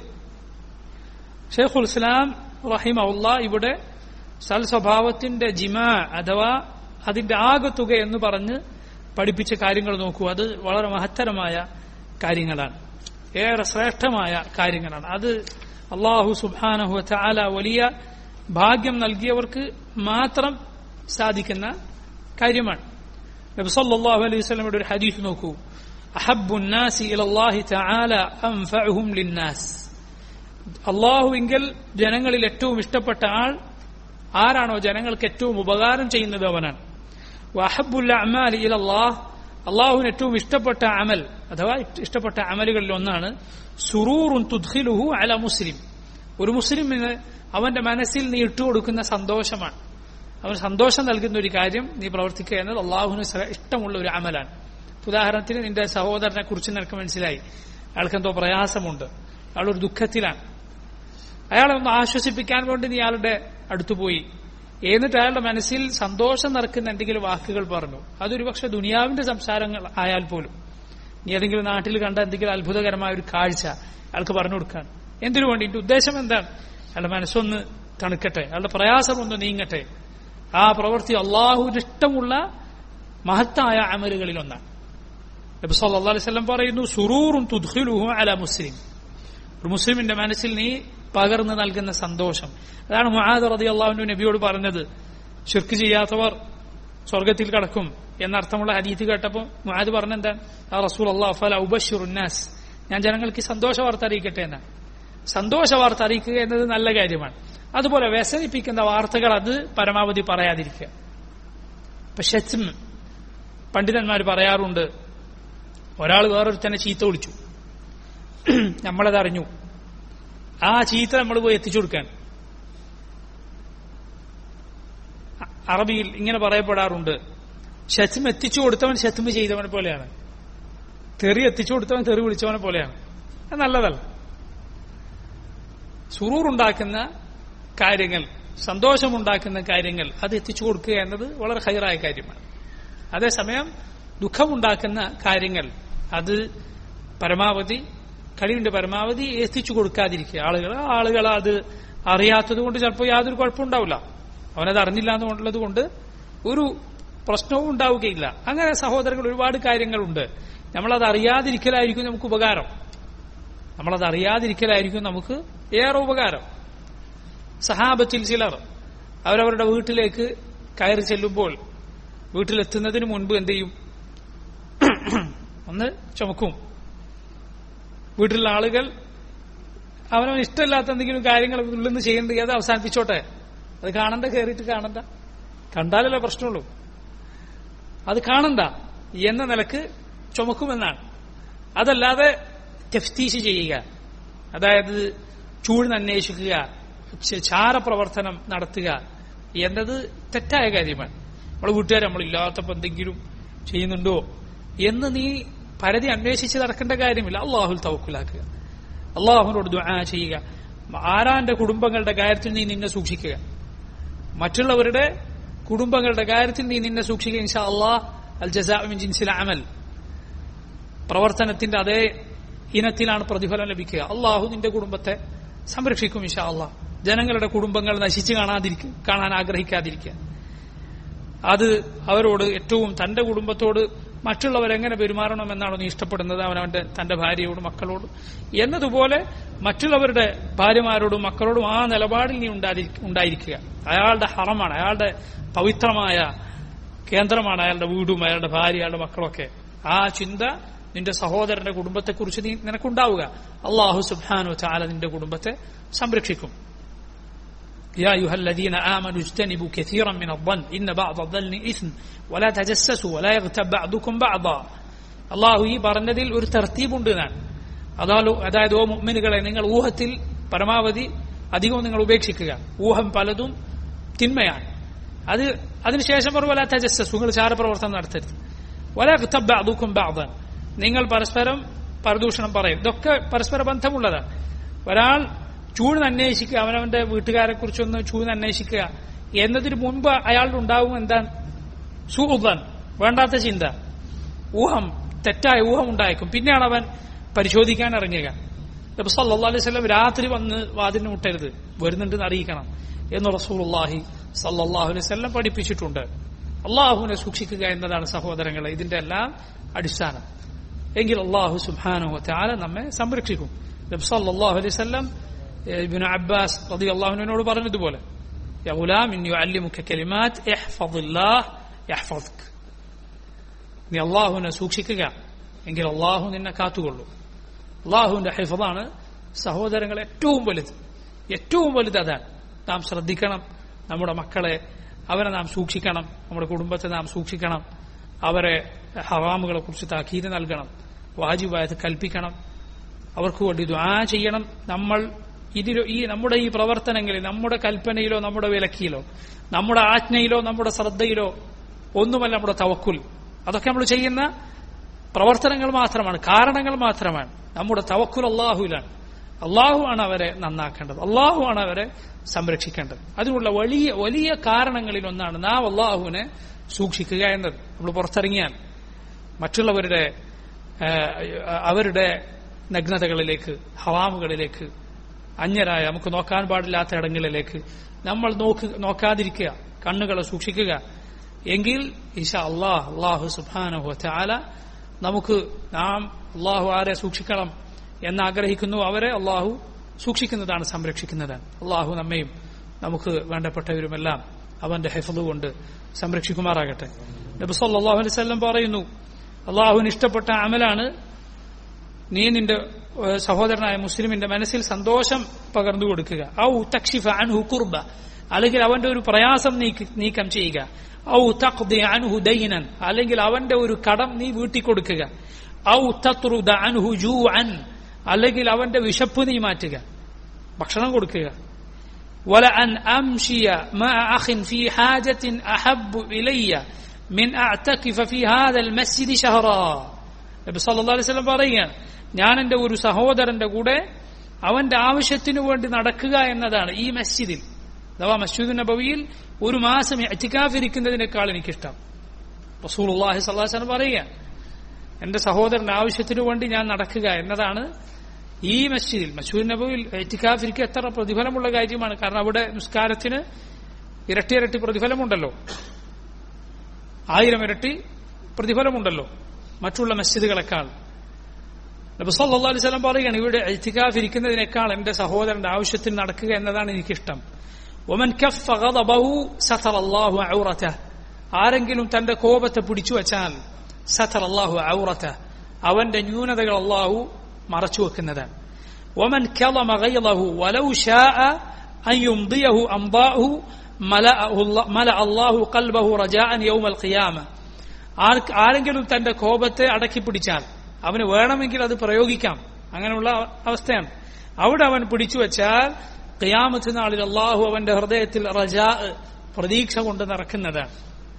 ഷെയ്ഖുൽ ഇസ്ലാം റഹിമഉല്ല ഇവിടെ സൽ സ്വഭാവത്തിന്റെ ജിമ അഥവാ അതിന്റെ ആകത്തുക എന്ന് പറഞ്ഞ് പഠിപ്പിച്ച കാര്യങ്ങൾ നോക്കൂ അത് വളരെ മഹത്തരമായ കാര്യങ്ങളാണ് ഏറെ ശ്രേഷ്ഠമായ കാര്യങ്ങളാണ് അത് അള്ളാഹു സുബാനഹു ചാല വലിയ ഭാഗ്യം നൽകിയവർക്ക് മാത്രം സാധിക്കുന്ന കാര്യമാണ് നബ്സല്ലാഹു അലൈഹി സ്വലമയുടെ ഒരു ഹദീഫ് നോക്കൂ അഹബുന്നാസി ഇലല്ലാഹി തആല അൻഫഉഹും ലിന്നാസ് അള്ളാഹുവിങ്കൽ ജനങ്ങളിൽ ഏറ്റവും ഇഷ്ടപ്പെട്ട ആൾ ആരാണോ ജനങ്ങൾക്ക് ഏറ്റവും ഉപകാരം ചെയ്യുന്നത് അവനാണ് വഹബുല്ല അമാൽ ഇലല്ലാഹ് അള്ളാഹുവിന് ഏറ്റവും ഇഷ്ടപ്പെട്ട അമൽ അഥവാ ഇഷ്ടപ്പെട്ട അമലുകളിൽ ഒന്നാണ് സുറൂറുൻ തുദ്ഖിലുഹു അല മുസ്ലിം ഒരു മുസ്ലിമിന് അവന്റെ മനസ്സിൽ നീ ഇട്ടുകൊടുക്കുന്ന സന്തോഷമാണ് അവന് സന്തോഷം നൽകുന്ന ഒരു കാര്യം നീ പ്രവർത്തിക്കുക എന്നത് അള്ളാഹുവിന് ഇഷ്ടമുള്ള ഒരു അമലാണ് ഉദാഹരണത്തിന് നിന്റെ സഹോദരനെ കുറിച്ച് നിനക്ക് മനസ്സിലായി അയാൾക്ക് എന്തോ പ്രയാസമുണ്ട് അയാളൊരു ദുഃഖത്തിലാണ് അയാളെ ഒന്ന് ആശ്വസിപ്പിക്കാൻ വേണ്ടി നീ അയാളുടെ അടുത്തു പോയി എന്നിട്ട് അയാളുടെ മനസ്സിൽ സന്തോഷം നിറക്കുന്ന എന്തെങ്കിലും വാക്കുകൾ പറഞ്ഞു അതൊരു പക്ഷെ ദുനിയാവിന്റെ സംസാരങ്ങൾ ആയാൽ പോലും നീ ഏതെങ്കിലും നാട്ടിൽ കണ്ട എന്തെങ്കിലും അത്ഭുതകരമായ ഒരു കാഴ്ച അയാൾക്ക് പറഞ്ഞു കൊടുക്കാൻ എന്തിനു വേണ്ടി എന്റെ ഉദ്ദേശം എന്താണ് അയാളുടെ മനസ്സൊന്ന് തണുക്കട്ടെ അയാളുടെ പ്രയാസം ഒന്ന് നീങ്ങട്ടെ ആ പ്രവൃത്തി അള്ളാഹുവിന് ഇഷ്ടമുള്ള മഹത്തായ അമലുകളിൽ ഒന്നാണ് നബി സല്ലല്ലാഹു അലൈഹി വസല്ലം പറയുന്നു സുറൂറുൻ തുദ്ഖിലുഹു അല മുസ്ലിം ഒരു മുസ്ലിമിന്റെ മനസ്സിൽ നീ പകർന്നു നൽകുന്ന സന്തോഷം അതാണ് മുഹാദ് റതി അള്ളാഹുവിന്റെ നബിയോട് പറഞ്ഞത് ഷിർക്ക് ചെയ്യാത്തവർ സ്വർഗത്തിൽ കടക്കും എന്നർത്ഥമുള്ള ഹദീത്ത് കേട്ടപ്പോൾ മുഹാദ് പറഞ്ഞെന്താണ് ആ റസൂൽ അള്ളാഹു ഫല ഉബഷുറുന്നാസ് ഞാൻ ജനങ്ങൾക്ക് സന്തോഷ വാർത്ത അറിയിക്കട്ടെ എന്നാണ് സന്തോഷ വാർത്ത അറിയിക്കുക എന്നത് നല്ല കാര്യമാണ് അതുപോലെ വ്യസനിപ്പിക്കുന്ന വാർത്തകൾ അത് പരമാവധി പറയാതിരിക്കുക ഇപ്പൊ ഷെച്ചും പണ്ഡിതന്മാർ പറയാറുണ്ട് ഒരാൾ വേറൊരുത്തനെ ചീത്ത വിളിച്ചു നമ്മളത് അറിഞ്ഞു ആ ചീത്ത നമ്മൾ പോയി എത്തിച്ചു കൊടുക്കാൻ അറബിയിൽ ഇങ്ങനെ പറയപ്പെടാറുണ്ട് ഷെത്തും എത്തിച്ചു കൊടുത്തവൻ ഷെത്തും ചെയ്തവനെ പോലെയാണ് തെറി എത്തിച്ചു കൊടുത്തവൻ തെറി വിളിച്ചവനെ പോലെയാണ് അത് നല്ലതല്ല സുറൂറുണ്ടാക്കുന്ന കാര്യങ്ങൾ സന്തോഷമുണ്ടാക്കുന്ന കാര്യങ്ങൾ അത് എത്തിച്ചു കൊടുക്കുക എന്നത് വളരെ ഹൈറായ കാര്യമാണ് അതേസമയം ദുഃഖമുണ്ടാക്കുന്ന കാര്യങ്ങൾ അത് പരമാവധി കഴിവിന്റെ പരമാവധി എത്തിച്ചു കൊടുക്കാതിരിക്കുക ആളുകൾ ആളുകൾ അത് അറിയാത്തത് കൊണ്ട് ചിലപ്പോൾ യാതൊരു കുഴപ്പമുണ്ടാവില്ല അവനത് അറിഞ്ഞില്ല എന്നുള്ളത് കൊണ്ട് ഒരു പ്രശ്നവും ഉണ്ടാവുകയില്ല അങ്ങനെ സഹോദരങ്ങൾ ഒരുപാട് കാര്യങ്ങളുണ്ട് നമ്മളത് അറിയാതിരിക്കലായിരിക്കും നമുക്ക് ഉപകാരം നമ്മളത് അറിയാതിരിക്കലായിരിക്കും നമുക്ക് ഏറെ ഉപകാരം സഹാബത്തിൽ ചിലർ അവരവരുടെ വീട്ടിലേക്ക് കയറി ചെല്ലുമ്പോൾ വീട്ടിലെത്തുന്നതിന് മുൻപ് എന്ത് ചെയ്യും ഒന്ന് ചുമക്കും വീട്ടിലുള്ള ആളുകൾ അവനവന് ഇഷ്ടമില്ലാത്ത എന്തെങ്കിലും കാര്യങ്ങൾ ഉള്ളിൽ നിന്ന് ചെയ്യേണ്ടത് അത് അവസാനിപ്പിച്ചോട്ടെ അത് കാണണ്ട കയറിയിട്ട് കാണണ്ട കണ്ടാലല്ലേ പ്രശ്നമുള്ളൂ അത് കാണണ്ട എന്ന നിലക്ക് ചുമക്കുമെന്നാണ് അതല്ലാതെ തെഫ്തീഷ് ചെയ്യുക അതായത് ചൂഴ്ന്ന് അന്വേഷിക്കുക ചാരപ്രവർത്തനം നടത്തുക എന്നത് തെറ്റായ കാര്യമാണ് നമ്മളെ വീട്ടുകാർ നമ്മളില്ലാത്തപ്പോൾ എന്തെങ്കിലും ചെയ്യുന്നുണ്ടോ എന്ന് നീ പരതി അന്വേഷിച്ച് നടക്കേണ്ട കാര്യമില്ല അള്ളാഹുൽ തവക്കുലാക്കുക അള്ളാഹുവിനോട് ദുആ ചെയ്യുക ആരാന്റെ കുടുംബങ്ങളുടെ കാര്യത്തിൽ നീ നിന്നെ സൂക്ഷിക്കുക മറ്റുള്ളവരുടെ കുടുംബങ്ങളുടെ കാര്യത്തിൽ നീ നിന്നെ സൂക്ഷിക്കുക ഇൻഷാ അള്ളാഹ് അൽ ജസാമിൻ ജിൻസിൽ അമൽ പ്രവർത്തനത്തിന്റെ അതേ ഇനത്തിലാണ് പ്രതിഫലം ലഭിക്കുക അള്ളാഹു നിന്റെ കുടുംബത്തെ സംരക്ഷിക്കും ഇൻഷാ അള്ളാഹ് ജനങ്ങളുടെ കുടുംബങ്ങൾ നശിച്ചു കാണാതിരിക്കുക കാണാൻ ആഗ്രഹിക്കാതിരിക്കുക അത് അവരോട് ഏറ്റവും തന്റെ കുടുംബത്തോട് മറ്റുള്ളവരെങ്ങനെ പെരുമാറണമെന്നാണോ നീ ഇഷ്ടപ്പെടുന്നത് അവനവന്റെ തന്റെ ഭാര്യയോടും മക്കളോടും എന്നതുപോലെ മറ്റുള്ളവരുടെ ഭാര്യമാരോടും മക്കളോടും ആ നിലപാടിൽ നീ ഉണ്ടാതി- ഉണ്ടായിരിക്കുക അയാളുടെ ഹറമാണ് അയാളുടെ പവിത്രമായ കേന്ദ്രമാണ് അയാളുടെ വീടും അയാളുടെ ഭാര്യ അയാളുടെ മക്കളൊക്കെ ആ ചിന്ത നിന്റെ സഹോദരന്റെ കുടുംബത്തെക്കുറിച്ച് നീ നിനക്കുണ്ടാവുക അള്ളാഹു സുബ്ഹാനു ചാല നിന്റെ കുടുംബത്തെ സംരക്ഷിക്കും يا أيها الذين آمنوا اجتنبوا كثيرا من الظن إن بعض الظن إثم ولا تجسسوا ولا يغتب بعضكم بعضا അള്ളാഹു ഈ പറഞ്ഞതിൽ ഒരു തർത്തീബുണ്ട് എന്നാണ് അതാലു അതായത് ഓ മുഅ്മിനുകളെ നിങ്ങൾ ഊഹത്തിൽ പരമാവധി അധികവും നിങ്ങൾ ഉപേക്ഷിക്കുക ഊഹം പലതും തിന്മയാണ് അത് അതിനുശേഷം പറഞ്ഞു വല തജസ്സസ് നിങ്ങൾ ചാരപ്രവർത്തനം നടത്തരുത് വല അതുക്കും ബാധൻ നിങ്ങൾ പരസ്പരം പരദൂഷണം പറയും ഇതൊക്കെ പരസ്പര ബന്ധമുള്ളതാണ് ഒരാൾ ചൂഴ്ന്ന് അന്വേഷിക്കുക അവനവന്റെ വീട്ടുകാരെ കുറിച്ചൊന്ന് ചൂഴ്ന്ന് അന്വേഷിക്കുക എന്നതിന് മുൻപ് അയാളുടെ ഉണ്ടാവും എന്താണ് സുഹൃതൻ വേണ്ടാത്ത ചിന്ത ഊഹം തെറ്റായ ഊഹം ഉണ്ടായേക്കും പിന്നെയാണ് അവൻ പരിശോധിക്കാൻ ഇറങ്ങുക നബി സല്ലല്ലാഹു അലൈഹി വസല്ലം രാത്രി വന്ന് വാതിലിന് മുട്ടരുത് വരുന്നുണ്ടെന്ന് അറിയിക്കണം എന്ന് റസൂലുള്ളാഹി സല്ലല്ലാഹു അലൈഹി വസല്ലം പഠിപ്പിച്ചിട്ടുണ്ട് അള്ളാഹുവിനെ സൂക്ഷിക്കുക എന്നതാണ് സഹോദരങ്ങളെ ഇതിന്റെ എല്ലാം അടിസ്ഥാനം എങ്കിൽ അള്ളാഹു സുബ്ഹാനഹു വതആല നമ്മെ സംരക്ഷിക്കും നബി സല്ലല്ലാഹു അലൈഹി വസല്ലം ഇബ്നു അബ്ബാസ് റളിയല്ലാഹുവിനോട് പറഞ്ഞതുപോലെ യാ ഗുലാം ഇന്നി ഉഅല്ലിമുക കലിമാത്ത് ഇഹ്ഫദില്ലാഹ് യഹ്ഫദ്ക നീ അള്ളാഹുവിനെ സൂക്ഷിക്കുക എങ്കിൽ അള്ളാഹു നിന്നെ കാത്തുകൊള്ളൂ അള്ളാഹുവിന്റെ ഹിഫതാണ് സഹോദരങ്ങൾ ഏറ്റവും വലുത് ഏറ്റവും വലുത് അതാണ് നാം ശ്രദ്ധിക്കണം നമ്മുടെ മക്കളെ അവരെ നാം സൂക്ഷിക്കണം നമ്മുടെ കുടുംബത്തെ നാം സൂക്ഷിക്കണം അവരെ ഹറാമുകളെ കുറിച്ച് താക്കീത് നൽകണം വാജിബായത് കൽപ്പിക്കണം അവർക്ക് വേണ്ടി ദുആ ചെയ്യണം നമ്മൾ ഇതിലോ ഈ നമ്മുടെ ഈ പ്രവർത്തനങ്ങളിൽ നമ്മുടെ കൽപ്പനയിലോ നമ്മുടെ വിലക്കിയിലോ നമ്മുടെ ആജ്ഞയിലോ നമ്മുടെ ശ്രദ്ധയിലോ ഒന്നുമല്ല നമ്മുടെ തവക്കുൽ അതൊക്കെ നമ്മൾ ചെയ്യുന്ന പ്രവർത്തനങ്ങൾ മാത്രമാണ് കാരണങ്ങൾ മാത്രമാണ് നമ്മുടെ തവക്കുൽ അള്ളാഹുവിലാണ് അള്ളാഹു ആണ് അവരെ നന്നാക്കേണ്ടത് അള്ളാഹു ആണ് അവരെ സംരക്ഷിക്കേണ്ടത് അതിനുള്ള വലിയ വലിയ കാരണങ്ങളിൽ ഒന്നാണ് നാം അള്ളാഹുവിനെ സൂക്ഷിക്കുക എന്നത് നമ്മൾ പുറത്തിറങ്ങിയാൽ മറ്റുള്ളവരുടെ ആ, അവരുടെ നഗ്നതകളിലേക്ക് ഹവാമുകളിലേക്ക് അന്യരായ നമുക്ക് നോക്കാൻ പാടില്ലാത്ത ഇടങ്ങളിലേക്ക് നമ്മൾ നോക്ക് നോക്കാതിരിക്കുക കണ്ണുകളെ സൂക്ഷിക്കുക എങ്കിൽ ഇഷ അള്ളാഹ് അള്ളാഹു സുബാനഹു ചാല നമുക്ക് നാം അള്ളാഹു ആരെ സൂക്ഷിക്കണം എന്ന് ആഗ്രഹിക്കുന്നു അവരെ അള്ളാഹു സൂക്ഷിക്കുന്നതാണ് സംരക്ഷിക്കുന്നതാണ് അള്ളാഹു നമ്മയും നമുക്ക് വേണ്ടപ്പെട്ടവരുമെല്ലാം അവന്റെ ഹെഫത് കൊണ്ട് സംരക്ഷിക്കുമാറാകട്ടെ നബി സല്ലല്ലാഹു അലൈഹി വസല്ലം പറയുന്നു അള്ളാഹുവിന് ഇഷ്ടപ്പെട്ട അമലാണ് നീ നിന്റെ ഏഹ്, സഹോദരനായ മുസ്ലിമിന്റെ മനസ്സിൽ സന്തോഷം പകർന്നു കൊടുക്കുക ഔ തക്ഷിഫ അൻഹു കുർബ അല്ലെങ്കിൽ അവന്റെ ഒരു പ്രയാസം നീക്ക് നീക്കം ചെയ്യുക ഔ തഖ്ദി അൻഹു ദൈനൻ അല്ലെങ്കിൽ അവന്റെ ഒരു കടം നീ വീട്ടിക്കൊടുക്കുക ഔ തത്രുദ അൻഹു ജൂഅൻ അല്ലെങ്കിൽ അവന്റെ വിശപ്പ് നീ മാറ്റുക ഭക്ഷണം കൊടുക്കുക ولأن أمشي مع أخ في حاجة أحب إلي من أعتكف في هذا المسجد شهرا നബി സല്ലല്ലാഹു അലൈഹി വസല്ലം പറയുകയാണ് ഞാൻ എന്റെ ഒരു സഹോദരന്റെ കൂടെ അവന്റെ ആവശ്യത്തിനു വേണ്ടി നടക്കുക എന്നതാണ് ഈ മസ്ജിദിൽ അഥവാ മസ്ജിദ് നബവിയിൽ ഒരു മാസം ഇരിക്കുന്നതിനേക്കാൾ എനിക്കിഷ്ടം റസൂലുള്ളാഹി സ്വല്ലല്ലാഹു അലൈഹി വസല്ലം പറയുകയാണ് എന്റെ സഹോദരന്റെ ആവശ്യത്തിനു വേണ്ടി ഞാൻ നടക്കുക എന്നതാണ് ഈ മസ്ജിദിൽ മസ്ജിദ് നബവിയിൽ ഇരിക്കുക എത്ര പ്രതിഫലമുള്ള കാര്യമാണ് കാരണം അവിടെ നിസ്കാരത്തിന് ഇരട്ടി ഇരട്ടി പ്രതിഫലമുണ്ടല്ലോ ആയിരം ഇരട്ടി പ്രതിഫലമുണ്ടല്ലോ മറ്റുള്ള മസ്ജിദുകളെക്കാൾ നബി സല്ലല്ലാഹു അലൈഹി വസല്ലം പറയുകയാണ് ഇവിടെ ഇത്തികാഫ് ഇരിക്കുന്നതിനേക്കാൾ എന്റെ സഹോദരന്റെ ആവശ്യത്തിന് നടക്കുക എന്നതാണ് എനിക്കിഷ്ടം ഒമൻ കഫ ഗദബഹു സതറ അല്ലാഹു ഔറതഹ് ആരെങ്കിലും തന്റെ കോപത്തെ പിടിച്ചു വച്ചാൽ സതറ അല്ലാഹു ഔറതഹ് അവന്റെ ന്യൂനതകൾ അല്ലാഹു മറച്ചു വെക്കുന്നതാണ് ഒമൻ കലമ ഗൈളഹു വലൗ ശാഅ അൻ യുംദിയഹു അംദാഹു മല അല്ലാഹു ഖൽബഹു റജാഅൻ യൗമൽ ഖിയാമ ആർക്ക് ആരെങ്കിലും തന്റെ കോപത്തെ അടക്കി പിടിച്ചാൽ അവന് വേണമെങ്കിൽ അത് പ്രയോഗിക്കാം അങ്ങനെയുള്ള അവസ്ഥയാണ് അവിടെ അവൻ പിടിച്ചു വെച്ചാൽ ഖിയാമത്ത് നാളിൽ അള്ളാഹു അവന്റെ ഹൃദയത്തിൽ റജാ പ്രതീക്ഷ കൊണ്ട് നിറക്കുന്നതാണ്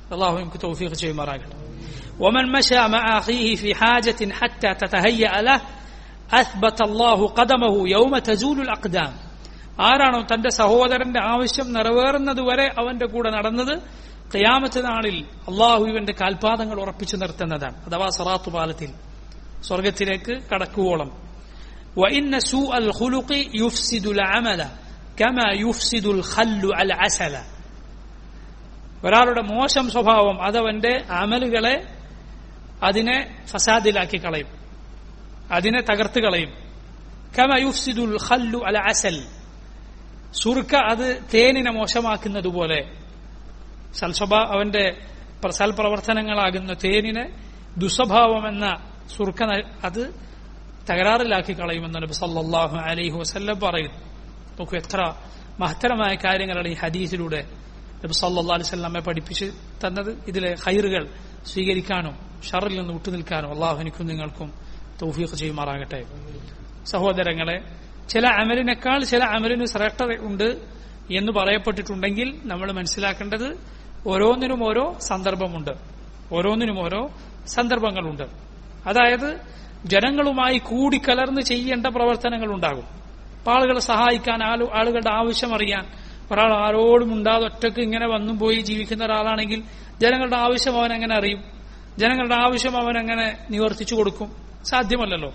അള്ളാഹു നമുക്ക് തൗഫീഖ് ചെയ്യുമാറാകട്ടെ ومن مشى مع أخيه في حاجة حتى تتهيأ له أثبت الله قدمه يوم تزول الأقدام ആരാണോ തന്റെ സഹോദരന്റെ ആവശ്യം നിറവേറുന്നതുവരെ അവന്റെ കൂടെ നടന്നത് ഖിയാമത്ത് നാളിൽ അള്ളാഹു ഇവന്റെ കാൽപാദങ്ങൾ ഉറപ്പിച്ചു നിർത്തുന്നതാണ് അഥവാ സറാത്തു പാലത്തിൽ സ്വർഗത്തിലേക്ക് കടക്കുവോളം وإن سوء الخلق يفسد العمل كما يفسد الخل العسل ഒരാളുടെ മോശം സ്വഭാവം അതവന്റെ അമലുകളെ അതിനെ ഫസാദിലാക്കി കളയും അതിനെ തകർത്ത് കളയും കമ യുഫ്സിദുൽ ഖല്ലു അല അസൽ സുർക്ക അത് തേനിനെ മോശമാക്കുന്നത് പോലെ സൽസ്വഭാ അവന്റെ പ്ര- സൽപ്രവർത്തനങ്ങളാകുന്ന തേനിനെ ദുസ്വഭാവം എന്ന സുർക്ക ന- അത് തകരാറിലാക്കി കളയുമെന്ന് നബി സല്ലല്ലാഹു അലൈഹി വസല്ലം പറയുന്നു നോക്കൂ എത്ര മഹത്തരമായ കാര്യങ്ങളാണ് ഈ ഹദീസിലൂടെ നബി സല്ലല്ലാഹു അലൈഹി വസല്ലം നമ്മെ പഠിപ്പിച്ച് തന്നത് ഇതിലെ ഹൈറുകൾ സ്വീകരിക്കാനും ഷറിൽ നിന്ന് വിട്ടുനിൽക്കാനും അള്ളാഹു എനിക്കും നിങ്ങൾക്കും തൗഫീഖ് ചെയ്യുമാറാകട്ടെ സഹോദരങ്ങളെ ചില അമലിനേക്കാൾ ചില അമലിന് ശ്രേഷ്ഠത ഉണ്ട് എന്ന് പറയപ്പെട്ടിട്ടുണ്ടെങ്കിൽ നമ്മൾ മനസ്സിലാക്കേണ്ടത് ഓരോന്നിനും ഓരോ സന്ദർഭമുണ്ട് ഓരോന്നിനും ഓരോ സന്ദർഭങ്ങളുണ്ട് അതായത് ജനങ്ങളുമായി കൂടിക്കലർന്ന് ചെയ്യേണ്ട പ്രവർത്തനങ്ങൾ ഉണ്ടാകും അപ്പൊ ആളുകളെ സഹായിക്കാൻ ആളു ആളുകളുടെ ആവശ്യം അറിയാൻ ഒരാൾ ആരോടും ഉണ്ടാതെ ഒറ്റക്ക് ഇങ്ങനെ വന്നും പോയി ജീവിക്കുന്ന ഒരാളാണെങ്കിൽ ജനങ്ങളുടെ ആവശ്യം അവൻ എങ്ങനെ അറിയും ജനങ്ങളുടെ ആവശ്യം അവൻ എങ്ങനെ നിവർത്തിച്ചു കൊടുക്കും സാധ്യമല്ലല്ലോ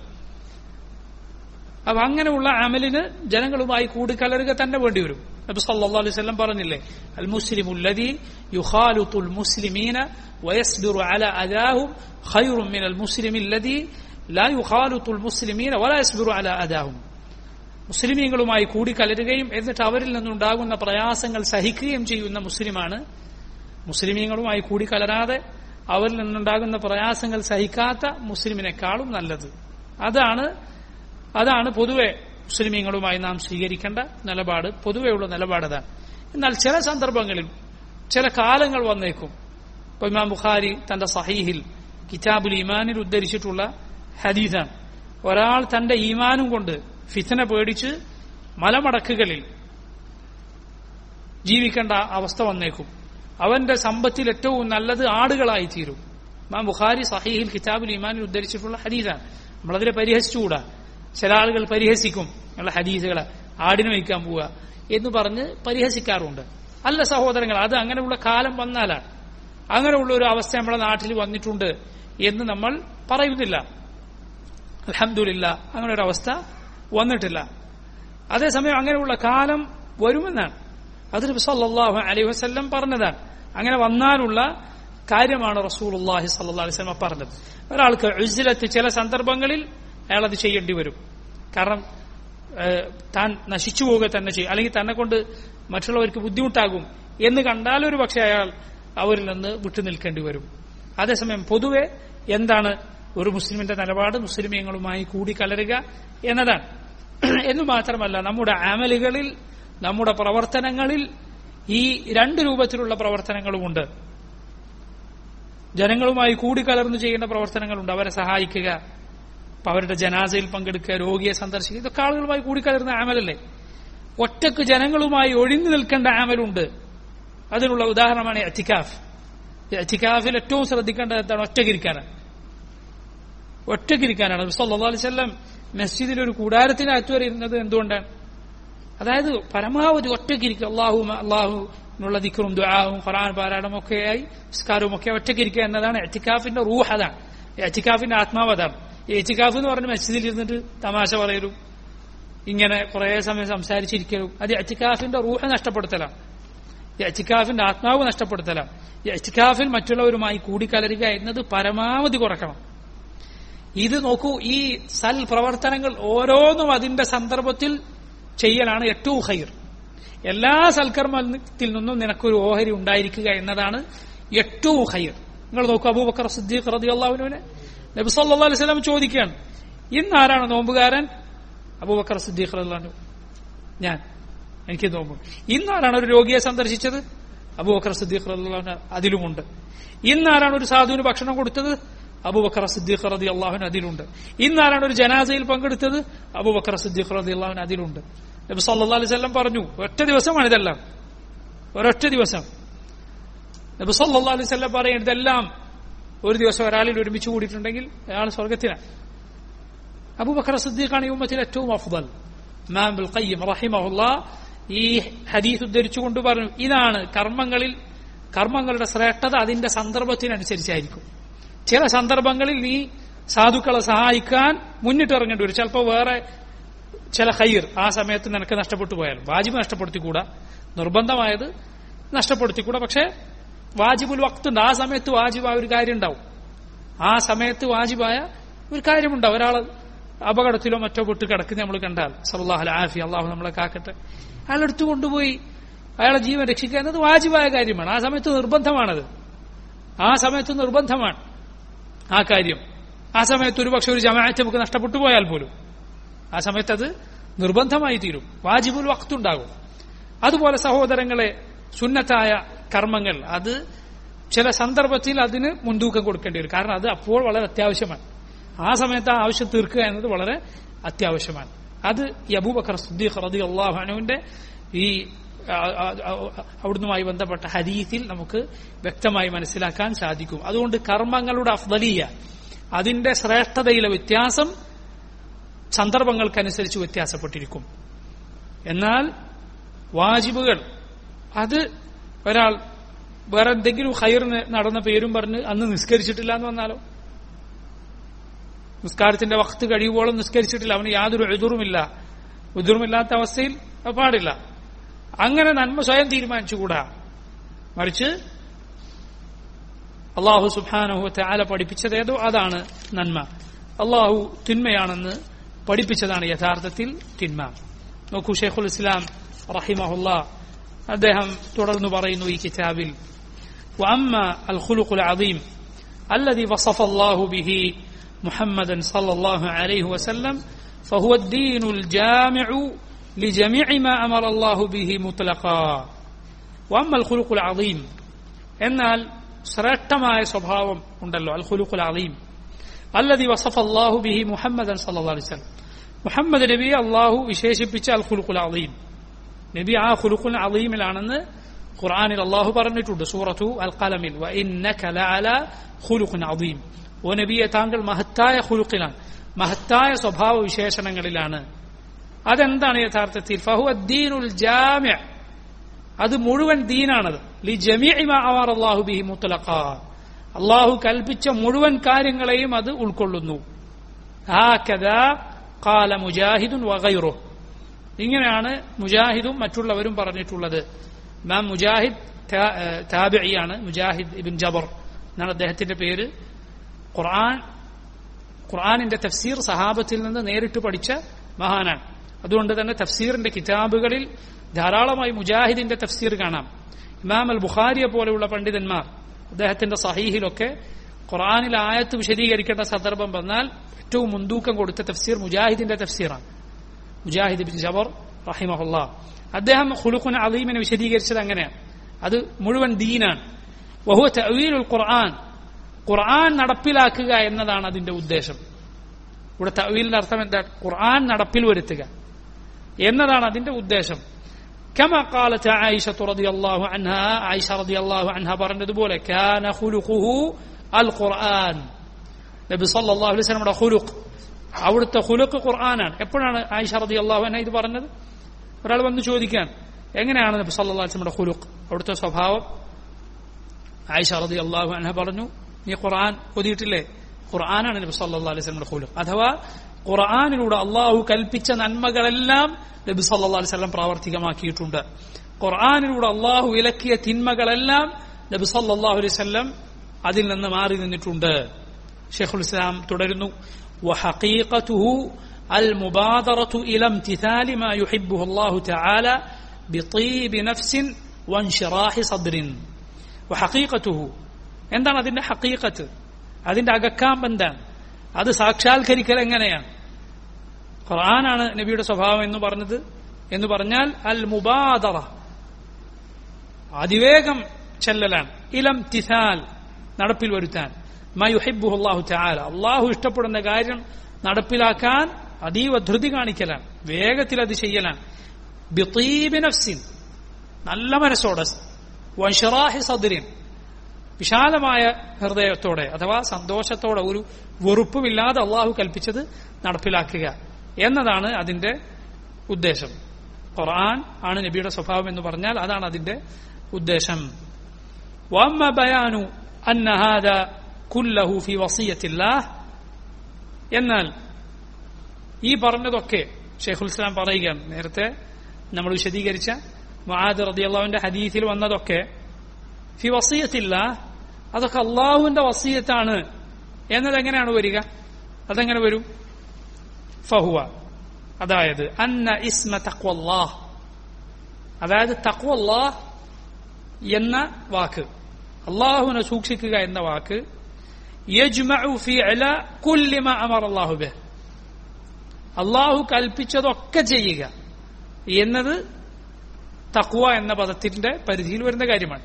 അപ്പൊ അങ്ങനെയുള്ള അമലിന് ജനങ്ങളുമായി കൂടിക്കലരുക തന്നെ വേണ്ടി വരും നബി സല്ലല്ലാഹു അലൈഹി വസല്ലം പറഞ്ഞില്ലേ അൽ മുസ്ലിമു الذي يخالط المسلمين ويصبر على أذاهم خير من المسلم الذي لا يخالط المسلمين ولا يصبر على أذاهم മുസ്ലിമീങ്ങളുമായി കൂടിക്കലരുകയും എന്നിട്ട് അവരിൽ നിന്നുണ്ടാകുന്ന പ്രയാസങ്ങൾ സഹിക്കുകയും ചെയ്യുന്ന മുസ്ലിമാണ് മുസ്ലിമീങ്ങളുമായി കൂടിക്കലരാതെ അവരിൽ നിന്നുണ്ടാകുന്ന പ്രയാസങ്ങൾ സഹിക്കാത്ത മുസ്ലിമിനേക്കാളും നല്ലത് അതാണ് അതാണ് പൊതുവെ മുസ്ലിമീങ്ങളുമായി നാം സ്വീകരിക്കേണ്ട നിലപാട് പൊതുവെയുള്ള നിലപാട് അതാണ് എന്നാൽ ചില സന്ദർഭങ്ങളിൽ ചില കാലങ്ങൾ വന്നേക്കും ഇപ്പൊ ഇമാം ബുഖാരി തന്റെ സഹീഹിൽ കിതാബുൽ ഈമാനിൽ ഉദ്ധരിച്ചിട്ടുള്ള ഹദീസാണ് ഒരാൾ തന്റെ ഈമാനും കൊണ്ട് ഫിത്തന പേടിച്ച് മലമടക്കുകളിൽ ജീവിക്കേണ്ട അവസ്ഥ വന്നേക്കും അവന്റെ സമ്പത്തിൽ ഏറ്റവും നല്ലത് ആടുകളായി തീരും ഇമാം ബുഖാരി സഹീഹിൽ കിതാബുൽ ഈമാനിൽ ഉദ്ധരിച്ചിട്ടുള്ള ഹദീസാണ് നമ്മളതിനെ പരിഹസിച്ചുകൂടാ ചില ആളുകൾ പരിഹസിക്കും ഉള്ള ഹദീസുകളെ ആടിന് വയ്ക്കാൻ പോവുക എന്ന് പറഞ്ഞ് പരിഹസിക്കാറുണ്ട് അല്ല സഹോദരങ്ങൾ അത് അങ്ങനെയുള്ള കാലം വന്നാലാണ് അങ്ങനെയുള്ള ഒരു അവസ്ഥ നമ്മുടെ നാട്ടിൽ വന്നിട്ടുണ്ട് എന്ന് നമ്മൾ പറയുന്നില്ല അലഹമില്ല അങ്ങനെ ഒരു അവസ്ഥ വന്നിട്ടില്ല അതേസമയം അങ്ങനെയുള്ള കാലം വരുമെന്നാണ് അത് നബി സല്ലല്ലാഹു അലൈഹി വസല്ലം പറഞ്ഞതാണ് അങ്ങനെ വന്നാലുള്ള കാര്യമാണ് റസൂലുള്ളാഹി സല്ലല്ലാഹു അലൈഹി വസല്ലം പറഞ്ഞത് ഒരാൾക്ക് ഉജ്ലത്ത് ചില സന്ദർഭങ്ങളിൽ അയാൾ അത് ചെയ്യേണ്ടി വരും കാരണം ഏഹ്, താൻ നശിച്ചു പോവുക തന്നെ ചെയ്യും അല്ലെങ്കിൽ തന്നെ കൊണ്ട് മറ്റുള്ളവർക്ക് ബുദ്ധിമുട്ടാകും എന്ന് കണ്ടാൽ ഒരു പക്ഷേ അയാൾ അവരിൽ നിന്ന് വിട്ടുനിൽക്കേണ്ടി വരും അതേസമയം പൊതുവെ എന്താണ് ഒരു മുസ്ലിമിന്റെ നിലപാട് മുസ്ലിമീങ്ങളുമായി കൂടിക്കലരുക എന്നതാണ് എന്ന് മാത്രമല്ല നമ്മുടെ അമലുകളിൽ നമ്മുടെ പ്രവർത്തനങ്ങളിൽ ഈ രണ്ട് രൂപത്തിലുള്ള പ്രവർത്തനങ്ങളുമുണ്ട് ജനങ്ങളുമായി കൂടിക്കലർന്ന് ചെയ്യേണ്ട പ്രവർത്തനങ്ങളുണ്ട് അവരെ സഹായിക്കുക അപ്പൊ അവരുടെ ജനാസയിൽ പങ്കെടുക്കുക രോഗിയെ സന്ദർശിക്കുക ഇതൊക്കെ ആളുകളുമായി കൂടിക്കലർന്ന ആമലല്ലേ ഒറ്റക്ക് ജനങ്ങളുമായി ഒഴിഞ്ഞു നിൽക്കേണ്ട ആമലുണ്ട് അതിനുള്ള ഉദാഹരണമാണ് എത്തിക്കാഫ് എത്തിക്കാഫിൽ ഏറ്റവും ശ്രദ്ധിക്കേണ്ടത് എന്താണ് ഒറ്റക്കിരിക്കാനാണ് ഒറ്റക്കിരിക്കാനാണ് നബി സല്ലല്ലാഹു അലൈഹി വസല്ലം മസ്ജിദിൽ ഒരു കൂടാരത്തിനകത്ത് വരെ ഇരുന്നത് എന്തുകൊണ്ടാണ് അതായത് പരമാവധി ഒറ്റക്കിരിക്കുക അള്ളാഹു അള്ളാഹുനുള്ള ദിക്കറും ദുആവും ഖുർആൻ പാരായണവും ഒക്കെയായി നിസ്കാരവും ഒക്കെ ഒറ്റക്കിരിക്കുക എന്നതാണ് എത്തിക്കാഫിന്റെ റൂഹ് അതാണ് എത്തിക്കാഫിന്റെ ആത്മാവ് അതാണ് ഈ എത്തിക്കാഫ് എന്ന് പറഞ്ഞ് മസ്ജിദിൽ ഇരുന്നിട്ട് തമാശ പറയലും ഇങ്ങനെ കുറെ സമയം സംസാരിച്ചിരിക്കലും അത് എത്തിക്കാഫിന്റെ റൂഹ് നഷ്ടപ്പെടുത്തലാണ് ഈ എത്തിക്കാഫിന്റെ ആത്മാവ് നഷ്ടപ്പെടുത്തലാണ് ഈ എത്തിക്കാഫിൽ മറ്റുള്ളവരുമായി കൂടിക്കലരുക എന്നത് പരമാവധി കുറക്കണം ഇത് നോക്കൂ ഈ സൽ പ്രവർത്തനങ്ങൾ ഓരോന്നും അതിന്റെ സന്ദർഭത്തിൽ ചെയ്യലാണ് ഏറ്റവും ഹൈർ എല്ലാ സൽക്കർമ്മത്തിൽ നിന്നും നിനക്കൊരു ഓഹരി ഉണ്ടായിരിക്കുക എന്നതാണ് ഏറ്റവും ഹൈർ നിങ്ങൾ നോക്കൂ അബൂബക്കർ സിദ്ദീഖ് റതി അള്ളാഹുവിനെ നബി സല്ലല്ലാഹു അലൈഹി വസല്ലം ചോദിക്കുകയാണ് ഇന്ന് ആരാണ് നോമ്പുകാരൻ അബൂബക്കർ സിദ്ദീഖ് റളിയല്ലാഹു ഞാൻ എനിക്ക് നോമ്പ് ഇന്ന് ആരാണ് ഒരു രോഗിയെ സന്ദർശിച്ചത് അബൂബക്കർ സിദ്ദീഖ് റളിയല്ലാഹു അതിലുമുണ്ട് ഇന്ന് ആരാണ് ഒരു സാധുവിന് ഭക്ഷണം കൊടുത്തത് അബൂബക്കർ സിദ്ദീഖ് റതി അള്ളാഹുൻ അതിലുണ്ട് ഇന്ന് ആരാണ് ഒരു ജനാസയിൽ പങ്കെടുത്തത് അബൂബക്കർ സിദ്ദീഖ് റതി അള്ളാഹുൻ അതിലുണ്ട് നബി സല്ലല്ലാഹു അലൈഹി വസല്ലം പറഞ്ഞു ഒറ്റ ദിവസമാണ് ഇതെല്ലാം ഒരൊറ്റ ദിവസം നബി സല്ലല്ലാഹു അലൈഹി വസല്ലം പറയുന്നത് ഇതെല്ലാം ഒരു ദിവസം ഒരാളിൽ ഒരുമിച്ച് കൂടിയിട്ടുണ്ടെങ്കിൽ അയാൾ സ്വർഗത്തിലാണ് അബൂബക്കർ സിദ്ദീഖാണ് ഈ ഉമ്മത്തിൽ ഏറ്റവും അഫ്ദൽ ഇമാം ബിൽ ഖയ്യിം റഹിമഹുല്ലാ ഈ ഹദീസ് ഉദ്ധരിച്ചുകൊണ്ട് പറഞ്ഞു ഇതാണ് കർമ്മങ്ങളിൽ കർമ്മങ്ങളുടെ ശ്രേഷ്ഠത അതിന്റെ സന്ദർഭത്തിനനുസരിച്ചായിരിക്കും ചില സന്ദർഭങ്ങളിൽ നീ സാധുക്കളെ സഹായിക്കാൻ മുന്നിട്ടിറങ്ങേണ്ടി വരും ചിലപ്പോൾ വേറെ ചില ഹൈർ ആ സമയത്ത് നിനക്ക് നഷ്ടപ്പെട്ടു പോയാലും വാജിബ് നഷ്ടപ്പെടുത്തിക്കൂടാ നിർബന്ധമായത് നഷ്ടപ്പെടുത്തിക്കൂടാ പക്ഷെ വാജിബുൽ വക്തുണ്ട് ആ സമയത്ത് വാജിബായ ഒരു കാര്യം ഉണ്ടാവും ആ സമയത്ത് വാജിബായ ഒരു കാര്യമുണ്ടാവും ഒരാൾ അപകടത്തിലോ മറ്റോ പെട്ട് കിടക്കുന്ന നമ്മൾ കണ്ടാൽ സല്ലാഹു ആഫി അള്ളാഹു നമ്മളെ കാക്കട്ടെ അയാളെടുത്ത് കൊണ്ടുപോയി അയാളെ ജീവൻ രക്ഷിക്കുക എന്നത് വാജിബായ കാര്യമാണ് ആ സമയത്ത് നിർബന്ധമാണത് ആ സമയത്ത് നിർബന്ധമാണ് ആ കാര്യം ആ സമയത്ത് ഒരുപക്ഷെ ഒരു ജമാഅത്ത് നമുക്ക് നഷ്ടപ്പെട്ടു പോയാൽ പോലും ആ സമയത്ത് അത് നിർബന്ധമായി തീരും വാജിബുൽ വക്തുണ്ടാകും അതുപോലെ സഹോദരങ്ങളെ സുന്നത്തായ കർമ്മങ്ങൾ അത് ചില സന്ദർഭത്തിൽ അതിന് മുൻതൂക്കം കൊടുക്കേണ്ടി വരും കാരണം അത് അപ്പോൾ വളരെ അത്യാവശ്യമാണ് ആ സമയത്ത് ആ ആവശ്യം തീർക്കുക എന്നത് വളരെ അത്യാവശ്യമാണ് അത് ഈ അബൂബക്കർ സുദ്ദീഖ് റതി അള്ളാഹുനുവിന്റെ ഈ അവിടുന്നുമായി ബന്ധപ്പെട്ട ഹദീസിൽ നമുക്ക് വ്യക്തമായി മനസ്സിലാക്കാൻ സാധിക്കും അതുകൊണ്ട് കർമ്മങ്ങളുടെ അഫ്ദലീയ അതിന്റെ ശ്രേഷ്ഠതയിലെ വ്യത്യാസം സന്ദർഭങ്ങൾക്കനുസരിച്ച് വ്യത്യാസപ്പെട്ടിരിക്കും എന്നാൽ വാജിബുകൾ അത് ഒരാൾ വേറെ എന്തെങ്കിലും ഹൈറിന് നടന്ന പേരും പറഞ്ഞ് അന്ന് നിസ്കരിച്ചിട്ടില്ല എന്ന് വന്നാലോ നിസ്കാരത്തിന്റെ വക്ത് കഴിയുമ്പോഴും നിസ്കരിച്ചിട്ടില്ല അവന് യാതൊരു എതിറുമില്ല എതിറുമില്ലാത്ത അവസ്ഥയിൽ അത് പാടില്ല അങ്ങനെ നന്മ സ്വയം തീരുമാനിച്ചുകൂടാ മറിച്ച് അള്ളാഹു സുബാനഹു ആല പഠിപ്പിച്ചതേതോ അതാണ് നന്മ അള്ളാഹു തിന്മയാണെന്ന് പഠിപ്പിച്ചതാണ് യഥാർത്ഥത്തിൽ തിന്മ നോക്കൂ ഷെയ്ഖുൽ ഇസ്ലാം റഹിമഹുല്ല അദ്ദേഹം തുടർന്ന് പറയുന്നു ഈ കിതാബിൽ وأما الخلق العظيم الذي وصف الله به محمدا صلى الله عليه وسلم فهو الدين الجامع لجميع ما أمر الله به مطلقا وأما الخلق العظيم എന്നാൽ ശ്രേഷ്ഠമായ സ്വഭാവം ഉണ്ടല്ലോ അൽ ഖുലുഖുൽ അലീം അല്ലതി വസഫ അല്ലാഹു ബിഹി മുഹമ്മദൻ സല്ലല്ലാഹു അലൈഹി വസല്ലം മുഹമ്മദ് നബിയെ അള്ളാഹു വിശേഷിപ്പിച്ച അൽ ഖുലുഖുൽ അലീം നബി ആ ഖുലുഖുൽ അലീമിലാണെന്ന് ഖുർആനിൽ അള്ളാഹു പറഞ്ഞിട്ടുണ്ട് സൂറത്തു അൽ ഖലമിൽ വ ഇന്നക ലഅല ഖുലുഖുൻ അദീം ഓ നബിയെ താങ്കൾ മഹത്തായ ഖുലുഖിലാണ് മഹത്തായ സ്വഭാവ വിശേഷണങ്ങളിലാണ് അതെന്താണ് യഥാർത്ഥത്തിൽ ഫഹു അദ്ദീനുൽ ജാമിഅ അത് മുഴുവൻ ദീനാണത് ലി ജമീഇ മാ അമറ അല്ലാഹു ബിഹി മുത്ലഖ അള്ളാഹു കൽപ്പിച്ച മുഴുവൻ കാര്യങ്ങളെയും അത് ഉൾക്കൊള്ളുന്നു ഹാകദാ ഖാല മുജാഹിദുൻ വഗൈറുഹു ഇങ്ങനെയാണ് മുജാഹിദും മറ്റുള്ളവരും പറഞ്ഞിട്ടുള്ളത് ഇമാം മുജാഹിദ് താബിയാണ് മുജാഹിദ് ഇബിൻ ജബർ എന്നാണ് അദ്ദേഹത്തിന്റെ പേര് ഖുർആൻ ഖുർആാനിന്റെ തഫ്സീർ സഹാബത്തിൽ നിന്ന് നേരിട്ട് പഠിച്ച മഹാനാണ് അതുകൊണ്ട് തന്നെ തഫ്സീറിന്റെ കിതാബുകളിൽ ധാരാളമായി മുജാഹിദിന്റെ തഫ്സീർ കാണാം ഇമാം അൽ ബുഖാരിയെ പോലെയുള്ള പണ്ഡിതന്മാർ അദ്ദേഹത്തിന്റെ സഹീഹിലൊക്കെ ഖുർആാനിൽ ആയത്ത് വിശദീകരിക്കേണ്ട സന്ദർഭം വന്നാൽ ഏറ്റവും മുൻതൂക്കം കൊടുത്ത തഫ്സീർ മുജാഹിദിന്റെ തഫ്സീറാണ് മുജാഹിദ് ബിൻ ജബർ റഹിമഹുല്ല അദ്ദേഹം ഖുലുഖുൻ അലീമിനെ വിശദീകരിച്ചത് അങ്ങനെയാണ് അത് മുഴുവൻ ദീനാണ് വഹു തവീലുൽ ഖുർആൻ ഖുർആൻ നടപ്പിലാക്കുക എന്നതാണ് അതിന്റെ ഉദ്ദേശം ഇവിടെ തവീലിന്റെ അർത്ഥം എന്താ ഖുർആൻ നടപ്പിൽ വരുത്തുക എന്നതാണ് അതിന്റെ ഉദ്ദേശം كما قالت عائشة رضي الله عنها عائشة رضي الله عنها പറഞ്ഞത് പോലെ كان خلقه القرآن നബി സല്ലല്ലാഹു അലൈഹി വസല്ലമയുടെ ഖുലുഖ് അവിടുത്തെ ഖുലുഖ് ഖുർആനാണ് എപ്പോഴാണ് ആയിഷ റളിയല്ലാഹു അൻഹ ഇത് പറഞ്ഞത് ഒരാൾ വന്ന് ചോദിക്കാൻ എങ്ങനെയാണ് നബി സല്ലല്ലാഹു അലൈഹി വസല്ലമയുടെ ഖുലുഖ് അവിടുത്തെ സ്വഭാവം ആയിഷ റളിയല്ലാഹു അൻഹ പറഞ്ഞു നീ ഖുർആൻ ഓതിയിട്ടില്ലേ ഖുർആനാണ് നബി സല്ലല്ലാഹു അലൈഹി വസല്ലമയുടെ ഖുലുഖ് അഥവാ ഖുർആനിലൂടെ അള്ളാഹു കൽപ്പിച്ച നന്മകളെല്ലാം നബി സല്ലല്ലാഹു അലൈഹി വസല്ലം പ്രാവർത്തികമാക്കിയിട്ടുണ്ട് ഖുർആനിലൂടെ അള്ളാഹു വിലക്കിയ തിന്മകളെല്ലാം നബി സല്ലല്ലാഹു അലൈഹി വസല്ലം അതിൽ നിന്ന് മാറി നിന്നിട്ടുണ്ട് ഷെയ്ഖുൽ ഇസ്ലാം തുടരുന്നു وحقيقته المبادرة إلى امتثال ما يحبه الله تعالى بطيب نفس وانشراح صدر وحقيقته എന്താണ് അതിന്റെ ഹക്കീക്കത്ത് അതിന്റെ അകക്കാമ്പ് എന്താണ് അത് സാക്ഷാത്കരിക്കൽ എങ്ങനെയാണ് ഖുർആനാണ് നബിയുടെ സ്വഭാവം എന്ന് പറഞ്ഞത് എന്ന് പറഞ്ഞാൽ അൽ മുബാദറ അതിവേഗം ചെല്ലലാണ് ഇലം തിസാൽ നടപ്പിൽ വരുത്താൻ മയുഹിബുഹു അള്ളാഹു ചാല അള്ളാഹു ഇഷ്ടപ്പെടുന്ന കാര്യം നടപ്പിലാക്കാൻ അതീവ ധൃതി കാണിക്കലാണ് വേഗത്തിൽ അത് ചെയ്യലാണ് ബിത്തീബിനഫ്സിൻ നല്ല മനസ്സോടെ വൻഷറാഹി സദരിൻ വിശാലമായ ഹൃദയത്തോടെ അഥവാ സന്തോഷത്തോടെ ഒരു വെറുപ്പുമില്ലാതെ അള്ളാഹു കൽപ്പിച്ചത് നടപ്പിലാക്കുക എന്നതാണ് അതിന്റെ ഉദ്ദേശം ഖുർആൻ ആണ് നബിയുടെ സ്വഭാവം എന്ന് പറഞ്ഞാൽ അതാണ് അതിന്റെ ഉദ്ദേശം വമ്മ ബയാനു അന്ന ഹാദ കുല്ലഹു ഫി വസിയത്തില്ലാഹ് എന്നാൽ ഈ പറഞ്ഞതൊക്കെ ഷെയ്ഖുൽ ഇസ്ലാം പറയുകയാണ് നേരത്തെ നമ്മൾ വിശദീകരിച്ച മുആദ് റളിയല്ലാഹുവിന്റെ ഹദീസിൽ വന്നതൊക്കെ ഫി വസിയത്തില്ല അതൊക്കെ അള്ളാഹുവിന്റെ വസീയത്താണ് എന്നത് എങ്ങനെയാണ് വരിക അതെങ്ങനെ വരും ഫഹുവ അതായത് അന്ന ഇസ്മ തക്വല്ലാഹ് അതായത് തക്വല്ലാഹ് എന്ന വാക്ക് അള്ളാഹുവിനെ സൂക്ഷിക്കുക എന്ന വാക്ക് യജ്മഉ ഫിഅല കുല്ലി മാ അമറ അല്ലാഹു ബിഹ് അള്ളാഹു കൽപ്പിച്ചതൊക്കെ ചെയ്യുക എന്നത് തക്വ എന്ന പദത്തിന്റെ പരിധിയിൽ വരുന്ന കാര്യമാണ്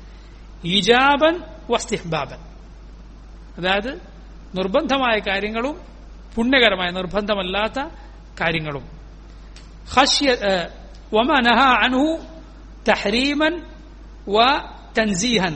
ഈജാബൻ വസ്തിഹ്ബാബൻ അതായത് നിർബന്ധമായ കാര്യങ്ങളും പുണ്യകരമായ നിർബന്ധമല്ലാത്ത കാര്യങ്ങളും ഖശ്യ വമ നഹ അൻഹു തഹ്രീമൻ വ തൻസീഹൻ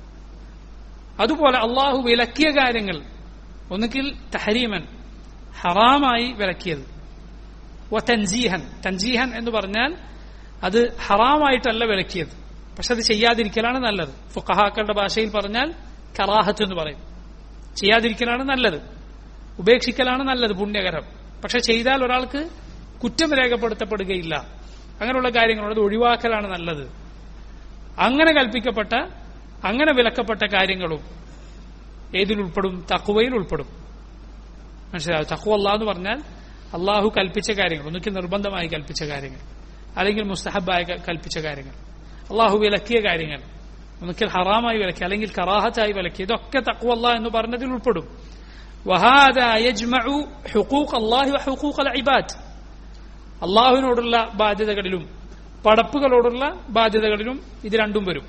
അതുപോലെ അള്ളാഹു വിലക്കിയ കാര്യങ്ങൾ ഒന്നുകിൽ തഹരീമൻ ഹറാമായി വിലക്കിയത് വ തൻസീഹൻ തൻസീഹൻ എന്ന് പറഞ്ഞാൽ അത് ഹറാമായിട്ടല്ല വിലക്കിയത് പക്ഷെ അത് ചെയ്യാതിരിക്കലാണ് നല്ലത് ഫുഖഹാക്കളുടെ ഭാഷയിൽ പറഞ്ഞാൽ കറാഹത്ത് എന്ന് പറയും ചെയ്യാതിരിക്കലാണ് നല്ലത് ഉപേക്ഷിക്കലാണ് നല്ലത് പുണ്യകരം പക്ഷെ ചെയ്താൽ ഒരാൾക്ക് കുറ്റം രേഖപ്പെടുത്തപ്പെടുകയില്ല അങ്ങനെയുള്ള കാര്യങ്ങളോട് അത് ഒഴിവാക്കലാണ് നല്ലത് അങ്ങനെ കൽപ്പിക്കപ്പെട്ട അങ്ങനെ വിലക്കപ്പെട്ട കാര്യങ്ങളും ഏതിൽ ഉൾപ്പെടും തക്കുവയിൽ ഉൾപ്പെടും മനസ്സിലാവും തക്കുവ അല്ലാ എന്ന് പറഞ്ഞാൽ അള്ളാഹു കൽപ്പിച്ച കാര്യങ്ങൾ ഒന്നുകിൽ നിർബന്ധമായി കൽപ്പിച്ച കാര്യങ്ങൾ അല്ലെങ്കിൽ മുസ്തഹബായി കൽപ്പിച്ച കാര്യങ്ങൾ അള്ളാഹു വിലക്കിയ കാര്യങ്ങൾ ഒന്നുകിൽ ഹറാമായി വിലക്കി അല്ലെങ്കിൽ കറാഹത്തായി വിലക്കി ഇതൊക്കെ തക്കുവ അല്ലാ എന്ന് പറഞ്ഞതിൽ ഉൾപ്പെടും وهذا يجمع حقوق الله وحقوق العباد അള്ളാഹുവിനോടുള്ള ബാധ്യതകളിലും പടപ്പുകളോടുള്ള ബാധ്യതകളിലും ഇത് രണ്ടും വരും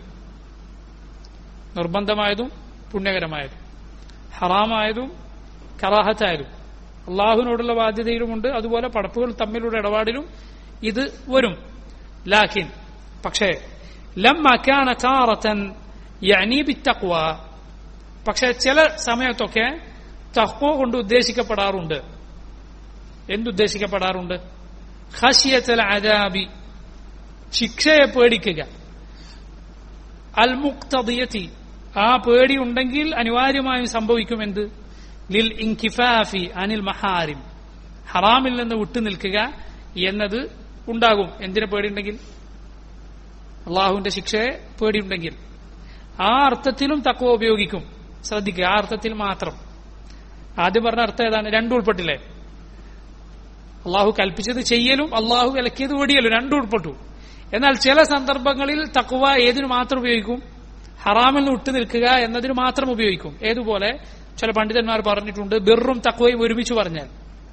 നിർബന്ധമായതും പുണ്യകരമായതും ഹറാമായതും കറാഹത്തായതും അള്ളാഹുവിനോടുള്ള ബാധ്യതയിലുമുണ്ട് അതുപോലെ പടപ്പുകൾ തമ്മിലുള്ള ഇടപാടിലും ഇത് വരും ലാക്കിൻ പക്ഷേ ലമ്മ കാന താറത്തൻ യഅനി ബിത്തഖ്വ പക്ഷെ ചില സമയത്തൊക്കെ തഖ്വ കൊണ്ട് ഉദ്ദേശിക്കപ്പെടാറുണ്ട് എന്തുദ്ദേശിക്കപ്പെടാറുണ്ട് ഖശിയത്തൽ അദാബി ശിക്ഷയെ പേടിക്കുക അൽ മുക്തദിയത്തി ആ പേടി ഉണ്ടെങ്കിൽ അനിവാര്യമായും സംഭവിക്കുമെന്ത് ലിൽ ഇൻകിഫാഫി അനിൽ മഹാരിം ഹറാമിൽ നിന്ന് വിട്ടുനിൽക്കുക എന്നത് ഉണ്ടാകും എന്തിനെ പേടിയുണ്ടെങ്കിൽ അള്ളാഹുവിന്റെ ശിക്ഷയെ പേടിയുണ്ടെങ്കിൽ ആ അർത്ഥത്തിലും തക്വ ഉപയോഗിക്കും ശ്രദ്ധിക്കുക ആ അർത്ഥത്തിൽ മാത്രം ആദ്യം പറഞ്ഞ അർത്ഥം ഏതാണ് രണ്ടും ഉൾപ്പെട്ടില്ലേ അള്ളാഹു കൽപ്പിച്ചത് ചെയ്യലും അള്ളാഹു വിലക്കിയത് ഓടിയലും രണ്ടും ഉൾപ്പെട്ടു എന്നാൽ ചില സന്ദർഭങ്ങളിൽ തക്കുവ ഏതിനു മാത്രം ഉപയോഗിക്കും ഹറാമിൽ നിന്ന് വിട്ടു നിൽക്കുക എന്നതിന് മാത്രം ഉപയോഗിക്കും ഏതുപോലെ ചില പണ്ഡിതന്മാർ പറഞ്ഞിട്ടുണ്ട് ബിറും തക്വയും ഒരുമിച്ച് പറഞ്ഞാൽ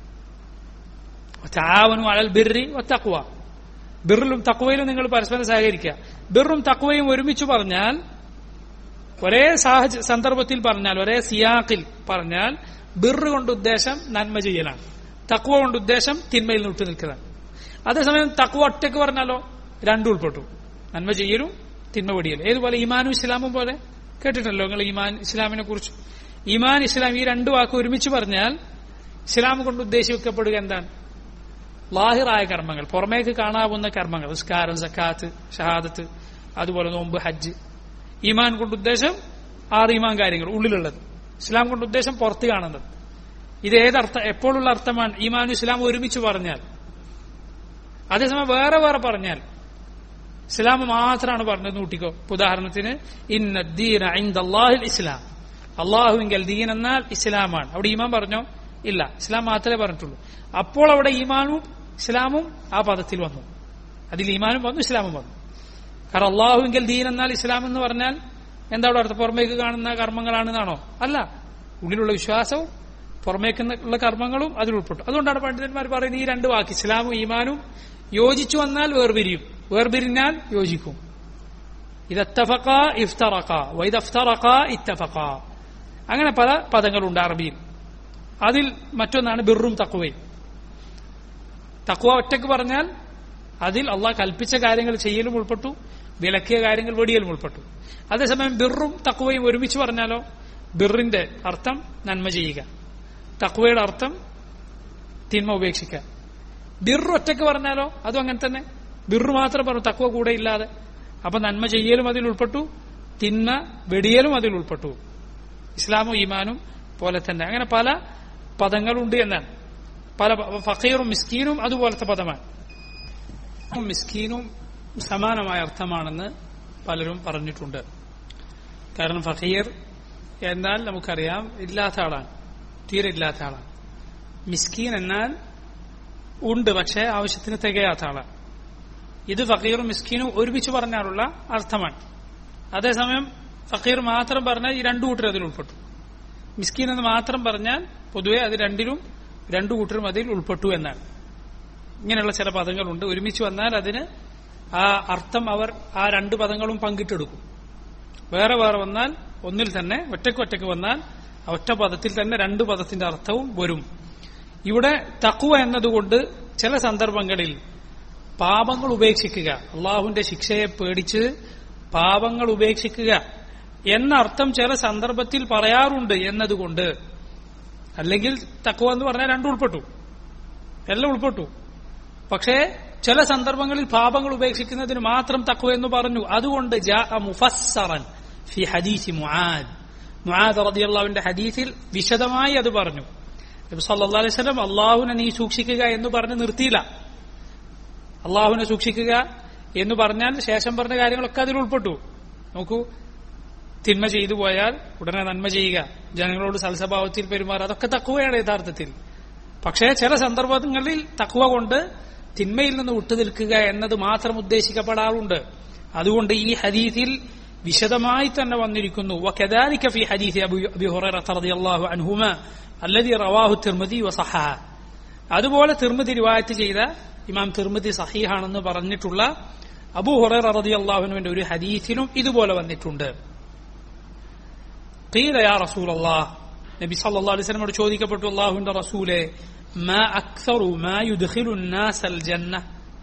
ചാവനും അഴൽ ബിറി തക്വ ബിറിലും തക്വയിലും നിങ്ങൾ പരസ്പരം സഹകരിക്കുക ബിറും തക്വയും ഒരുമിച്ച് പറഞ്ഞാൽ ഒരേ സാഹചര്യ സന്ദർഭത്തിൽ പറഞ്ഞാൽ ഒരേ സിയാക്കിൽ പറഞ്ഞാൽ ബിറ് കൊണ്ട് ഉദ്ദേശം നന്മ ചെയ്യലാണ് തക്വ കൊണ്ട് ഉദ്ദേശം തിന്മയിൽ നിന്ന് വിട്ടു നിൽക്കലാണ് അതേസമയം തക്വ ഒറ്റയ്ക്ക് പറഞ്ഞാലോ രണ്ടും ഉൾപ്പെട്ടു നന്മ ചെയ്യലും തിന്മ വെടിയലും ഏതുപോലെ ഈമാനും ഇസ്ലാമും പോലെ കേട്ടിട്ടല്ലോ നിങ്ങൾ ഈമാൻ ഇസ്ലാമിനെ കുറിച്ച് ഈമാൻ ഇസ്ലാം ഈ രണ്ടു വാക്ക് ഒരുമിച്ച് പറഞ്ഞാൽ ഇസ്ലാം കൊണ്ട് ഉദ്ദേശിക്കപ്പെടുക എന്താണ് ലാഹിറായ കർമ്മങ്ങൾ പുറമേക്ക് കാണാവുന്ന കർമ്മങ്ങൾ നിസ്കാരം സക്കാത്ത് ഷഹാദത്ത് അതുപോലെ നോമ്പ് ഹജ്ജ് ഈമാൻ കൊണ്ട് ഉദ്ദേശം ആറ് ഈമാൻ കാര്യങ്ങൾ ഉള്ളിലുള്ളത് ഇസ്ലാം കൊണ്ട് ഉദ്ദേശം പുറത്ത് കാണുന്നത് ഇത് ഏതർത്ഥം എപ്പോഴുള്ള അർത്ഥമാണ് ഈമാനും ഇസ്ലാം ഒരുമിച്ച് പറഞ്ഞാൽ അതേസമയം വേറെ വേറെ പറഞ്ഞാൽ ഇസ്ലാം മാത്രമാണ് പറഞ്ഞത് കൂട്ടിക്കോ ഉദാഹരണത്തിന് ഇന്ന ദീന അള്ളാഹിൽ ഇസ്ലാം അള്ളാഹുവിങ്കൽ ദീൻ എന്നാൽ ഇസ്ലാമാണ് അവിടെ ഈമാൻ പറഞ്ഞോ ഇല്ല ഇസ്ലാം മാത്രമേ പറഞ്ഞിട്ടുള്ളൂ അപ്പോൾ അവിടെ ഈമാനും ഇസ്ലാമും ആ പദത്തിൽ വന്നു അതിൽ ഈമാനും വന്നു ഇസ്ലാമും വന്നു കാരണം അള്ളാഹുവിങ്കൽ ദീൻ എന്നാൽ ഇസ്ലാം എന്ന് പറഞ്ഞാൽ എന്താ അവിടെ അർത്ഥം പുറമേക്ക് കാണുന്ന കർമ്മങ്ങളാണെന്നാണോ അല്ല ഉള്ളിലുള്ള വിശ്വാസവും പുറമേക്കുള്ള കർമ്മങ്ങളും അതിൽ ഉൾപ്പെട്ടു അതുകൊണ്ടാണ് പണ്ഡിതന്മാർ പറയുന്നത് ഈ രണ്ട് വാക്ക് ഇസ്ലാമും ഈമാനും യോജിച്ചു വന്നാൽ വേർപിരിയും വേർപിരിഞ്ഞാൽ യോജിക്കും ഇതത്തഫക്ക ഇഫ്തറക്ക വൈദഫ്തറക്ക ഇത്തഫക്ക അങ്ങനെ പല പദങ്ങളുണ്ട് അറബിയിൽ അതിൽ മറ്റൊന്നാണ് ബിറും തക്കുവയും തക്കുവ ഒറ്റക്ക് പറഞ്ഞാൽ അതിൽ അള്ളാഹ് കൽപ്പിച്ച കാര്യങ്ങൾ ചെയ്യലും ഉൾപ്പെട്ടു വിലക്കിയ കാര്യങ്ങൾ വെടിയലും ഉൾപ്പെട്ടു അതേസമയം ബിറും തക്കുവയും ഒരുമിച്ച് പറഞ്ഞാലോ ബിറിന്റെ അർത്ഥം നന്മ ചെയ്യുക തക്കുവയുടെ അർത്ഥം തിന്മ ഉപേക്ഷിക്കുക ബിറു ഒറ്റയ്ക്ക് പറഞ്ഞാലോ അതും അങ്ങനെ തന്നെ ബിറു മാത്രം പറഞ്ഞു തക്കുവ കൂടെ ഇല്ലാതെ അപ്പൊ നന്മ ചെയ്യലും അതിൽ ഉൾപ്പെട്ടു തിന്മ വെടിയലും അതിൽ ഉൾപ്പെട്ടു ഇസ്ലാമും ഈമാനും പോലെ തന്നെ അങ്ങനെ പല പദങ്ങളുണ്ട് എന്നാണ് പല ഫക്കീറും മിസ്കീനും അതുപോലത്തെ പദമാണ് മിസ്കീനും സമാനമായ അർത്ഥമാണെന്ന് പലരും പറഞ്ഞിട്ടുണ്ട് കാരണം ഫക്കീർ എന്നാൽ നമുക്കറിയാം ഇല്ലാത്ത ആളാണ് തീരെ ഇല്ലാത്ത ആളാണ് മിസ്കീൻ എന്നാൽ ഉണ്ട് പക്ഷേ ആവശ്യത്തിന് തികയാത്ത ആളാണ് ഇത് ഫക്കീറും മിസ്കീനും ഒരുമിച്ച് പറഞ്ഞാലുള്ള അർത്ഥമാണ് അതേസമയം ഫക്കീർ മാത്രം പറഞ്ഞാൽ ഈ രണ്ടു കൂട്ടർ അതിൽ ഉൾപ്പെട്ടു മിസ്കീൻ എന്ന് മാത്രം പറഞ്ഞാൽ പൊതുവെ അത് രണ്ടിലും രണ്ടു കൂട്ടരും അതിൽ ഉൾപ്പെട്ടു എന്നാണ് ഇങ്ങനെയുള്ള ചില പദങ്ങളുണ്ട് ഒരുമിച്ച് വന്നാൽ അതിന് ആ അർത്ഥം അവർ ആ രണ്ട് പദങ്ങളും പങ്കിട്ടെടുക്കും വേറെ വേറെ വന്നാൽ ഒന്നിൽ തന്നെ ഒറ്റയ്ക്ക് ഒറ്റയ്ക്ക് വന്നാൽ ഒറ്റ പദത്തിൽ തന്നെ രണ്ട് പദത്തിന്റെ അർത്ഥവും വരും ഇവിടെ തക്കുവ എന്നതുകൊണ്ട് ചില സന്ദർഭങ്ങളിൽ പാപങ്ങൾ ഉപേക്ഷിക്കുക അള്ളാഹുവിന്റെ ശിക്ഷയെ പേടിച്ച് പാപങ്ങൾ ഉപേക്ഷിക്കുക എന്ന അർത്ഥം ചില സന്ദർഭത്തിൽ പറയാറുണ്ട് എന്നതുകൊണ്ട് അല്ലെങ്കിൽ തക്കുവ എന്ന് പറഞ്ഞാൽ രണ്ടും ഉൾപ്പെട്ടു എല്ലാം ഉൾപ്പെട്ടു പക്ഷേ ചില സന്ദർഭങ്ങളിൽ പാപങ്ങൾ ഉപേക്ഷിക്കുന്നതിന് മാത്രം തക്കുവ എന്ന് പറഞ്ഞു അതുകൊണ്ട് മുഫസ്സറൻ ഫി ഹദീസി മുആദ് മുആദ് റളിയല്ലാഹുവിന്റെ ഹദീസിൽ വിശദമായി അത് പറഞ്ഞു നബി സല്ലല്ലാഹു അലൈഹി വസല്ലം അള്ളാഹുവിനെ നീ സൂക്ഷിക്കുക എന്ന് പറഞ്ഞ് നിർത്തിയില്ല അള്ളാഹുവിനെ സൂക്ഷിക്കുക എന്ന് പറഞ്ഞാൽ ശേഷം പറഞ്ഞ കാര്യങ്ങളൊക്കെ അതിൽ ഉൾപ്പെട്ടു നോക്കൂ തിന്മ ചെയ്തു പോയാൽ ഉടനെ നന്മ ചെയ്യുക ജനങ്ങളോട് സൽസ്വഭാവത്തിൽ പെരുമാറുക അതൊക്കെ തക്കുവയാണ് യഥാർത്ഥത്തിൽ പക്ഷേ ചില സന്ദർഭങ്ങളിൽ തക്കുവ കൊണ്ട് തിന്മയിൽ നിന്ന് വിട്ടുനിൽക്കുക എന്നത് മാത്രം ഉദ്ദേശിക്കപ്പെടാറുണ്ട് അതുകൊണ്ട് ഈ ഹദീസിൽ വിശദമായി തന്നെ വന്നിരിക്കുന്നു وكذلك في حديث أبي هريرة رضي الله عنهما الذي رواه الترمذي وصححه അതുപോലെ തിർമിതി റിവായത്ത് ചെയ്ത ഇമാം തിർമിതി സഹീഹാണെന്ന് പറഞ്ഞിട്ടുള്ള അബൂ ഹുറൈറ റളിയല്ലാഹുവിന്റെ ഒരു ഹദീസിലും ഇതുപോലെ വന്നിട്ടുണ്ട് قيل يا رسول الله നബി സല്ലല്ലാഹു അലൈഹി വസല്ലമയോട് ചോദിക്കപ്പെട്ടു അല്ലാഹുവിന്റെ റസൂലെ മാ അക്സറു മാ യുദ്ഖിലു الناس الجنة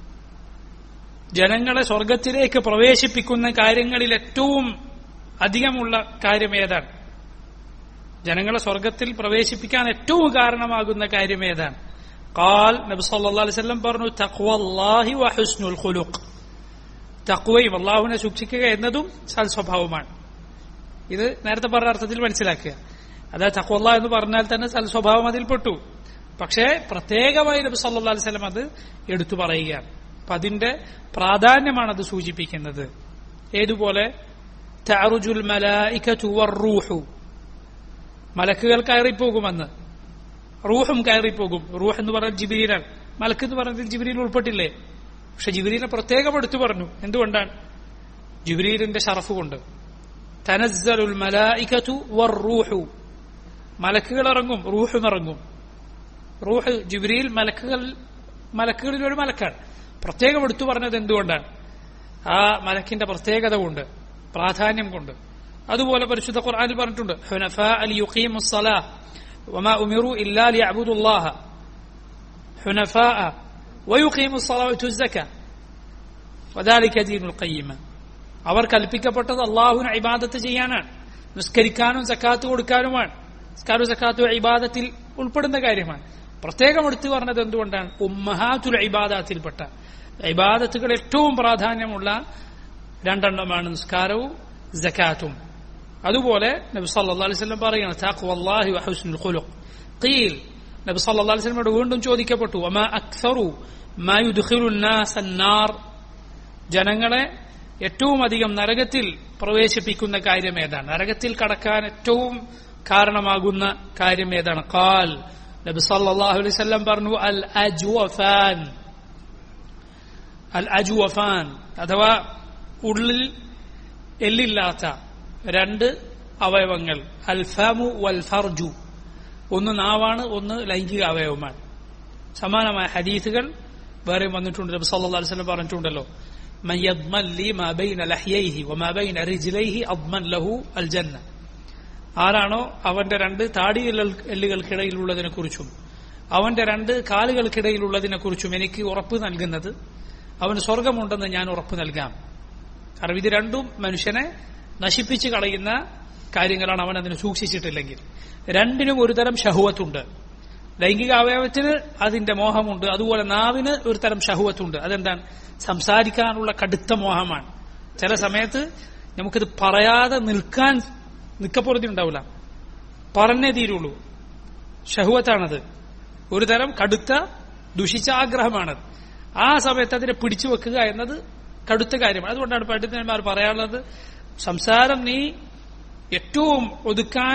ജനങ്ങളെ സ്വർഗത്തിലേക്ക് പ്രവേശിപ്പിക്കുന്ന കാര്യങ്ങളിൽ ഏറ്റവും അധികമുള്ള കാര്യം ഏതാണ് ജനങ്ങളെ സ്വർഗത്തിൽ പ്രവേശിപ്പിക്കാൻ ഏറ്റവും കാരണമാകുന്ന കാര്യം ഏതാണ് قال നബി സല്ലല്ലാഹു അലൈഹി വസല്ലം പറഞ്ഞു തഖ്വല്ലാഹി വഹുസ്നുൽ ഖുലുഖ് തഖ്വയും അല്ലാഹുവിനെ സൂക്ഷിക്കുക എന്നതും സൽസ്വഭാവമാണ് ഇത് നേരത്തെ പറഞ്ഞ അർത്ഥത്തിൽ മനസ്സിലാക്കുക അതായത് തഖ്വല്ല എന്ന് പറഞ്ഞാൽ തന്നെ സൽസ്വഭാവം അതിൽപ്പെട്ടു പക്ഷേ പ്രത്യേകമായി നബി സല്ലല്ലാഹു അലൈഹി വസല്ലം അത് എടുത്തു പറയുകയാണ് അപ്പൊ അതിന്റെ പ്രാധാന്യമാണ് അത് സൂചിപ്പിക്കുന്നത് ഏതുപോലെ തഅറുജുൽ മലായികതു വറൂഹു മലക്കുകൾ കയറിപ്പോകുമെന്ന് റൂഹും കയറിപ്പോകും റൂഹ് എന്ന് പറഞ്ഞാൽ ജിബിരിയിലാണ് മലക്ക് എന്ന് പറഞ്ഞതിൽ ജിബിരിയിൽ ഉൾപ്പെട്ടില്ലേ പക്ഷെ ജിബിരിനെ പ്രത്യേകം എടുത്തു പറഞ്ഞു എന്തുകൊണ്ടാണ് ജിബിരിലിന്റെ ഷറഫ് കൊണ്ട് തനസ്സലുൽ മലായികതു വറൂഹു മലക്കുകൾ ഇറങ്ങും റൂഹും ഇറങ്ങും റൂഹ് ജിബ്രീൽ മലക്കുകൾ മലക്കുകളിൽ ഒരു മലക്കാണ് പ്രത്യേകം എടുത്തു പറഞ്ഞത് എന്തുകൊണ്ടാണ് ആ മലക്കിന്റെ പ്രത്യേകത കൊണ്ട് പ്രാധാന്യം കൊണ്ട് അതുപോലെ പരിശുദ്ധ ഖുർആനിൽ പറഞ്ഞിട്ടുണ്ട് ഹുനഫാ അൽ യുഖീമു സലാ وما أمروا إلا ليعبدوا الله حنفاء ويقيموا الصلاة ويؤتوا الزكاة وذلك دين القيمة അവർ കൽപ്പിക്കപ്പെട്ടത് അള്ളാഹുവിന് ഇബാദത്ത് ചെയ്യാനാണ് നിസ്കരിക്കാനും സക്കാത്ത് കൊടുക്കാനുമാണ് നിസ്കാരവും സക്കാത്തും ഇബാദത്തിൽ ഉൾപ്പെടുന്ന കാര്യമാണ് പ്രത്യേകം എടുത്തു പറഞ്ഞത് എന്തുകൊണ്ടാണ് ഉമ്മഹാത്തുൽ ഇബാദത്തിൽപ്പെട്ട ഇബാദത്തുകൾ ഏറ്റവും പ്രാധാന്യമുള്ള രണ്ടെണ്ണമാണ് നിസ്കാരവും ജക്കാത്തും അതുപോലെ നബി സല്ലല്ലാഹു അലൈഹി വസല്ലം പറയുകയാണ് തഖ്വല്ലാഹി വഹുസ്നുൽ ഖുലുഖ് ഖീൽ നബി സല്ലല്ലാഹു അലൈഹി വസല്ലമയോട് വീണ്ടും ചോദിക്കപ്പെട്ടു വമാ അക്സറു മാ യുദ്ഖിലു الناس النار ജനങ്ങളെ ഏറ്റവും അധികം നരകത്തിൽ പ്രവേശിപ്പിക്കുന്ന കാര്യം ഏതാണ് നരകത്തിൽ കടക്കാൻ ഏറ്റവും കാരണമാകുന്ന കാര്യം ഏതാണ് ഖാൽ നബി സല്ലല്ലാഹു അലൈഹി വസല്ലം പറഞ്ഞു അൽ അജ്വഫാൻ അൽ അജ്വഫാൻ അഥവാ ഉള്ളിൽ എല്ലില്ലാത്ത രണ്ട് അവയവങ്ങൾ അൽഫാമു വൽ ഫർജു ഒന്ന് നാവാണ് ഒന്ന് ലൈംഗിക അവയവമാണ് സമാനമായ ഹദീസുകൾ വേറെ വന്നിട്ടുണ്ട് നബി സല്ലല്ലാഹു അലൈഹി വസല്ലം പറഞ്ഞിട്ടുണ്ടല്ലോ من يضمن لي ما بين لحييه وما بين رجليه أضمن له الجنة ആരാണോ അവന്റെ രണ്ട് താടി എല്ലുകൾക്കിടയിലുള്ളതിനെ കുറിച്ചും അവന്റെ രണ്ട് കാലുകൾക്കിടയിലുള്ളതിനെ കുറിച്ചും എനിക്ക് ഉറപ്പ് നൽകുന്നത് അവന് സ്വർഗമുണ്ടെന്ന് ഞാൻ ഉറപ്പു നൽകാം കാരണം ഇത് രണ്ടും മനുഷ്യനെ നശിപ്പിച്ചു കളയുന്ന കാര്യങ്ങളാണ് അവൻ അതിനെ സൂക്ഷിച്ചിട്ടില്ലെങ്കിൽ രണ്ടിനും ഒരു തരം ഷഹുവത്തുണ്ട് ലൈംഗിക അവയവത്തിന് അതിന്റെ മോഹമുണ്ട് അതുപോലെ നാവിന് ഒരു തരം ഷഹുവത്തുണ്ട് അതെന്താണ് സംസാരിക്കാനുള്ള കടുത്ത മോഹമാണ് ചില സമയത്ത് നമുക്കിത് പറയാതെ നിൽക്കാൻ നിക്കപ്പുറത്തി ഉണ്ടാവില്ല പറഞ്ഞേ തീരുള്ളൂ ഷഹുവത്താണത് ഒരു തരം കടുത്ത ദുഷിച്ച ആഗ്രഹമാണത് ആ സമയത്ത് അതിനെ പിടിച്ചു വെക്കുക എന്നത് കടുത്ത കാര്യമാണ് അതുകൊണ്ടാണ് പണ്ഡിതന്മാർ പറയാനുള്ളത് സംസാരം നീ ഏറ്റവും ഒതുക്കാൻ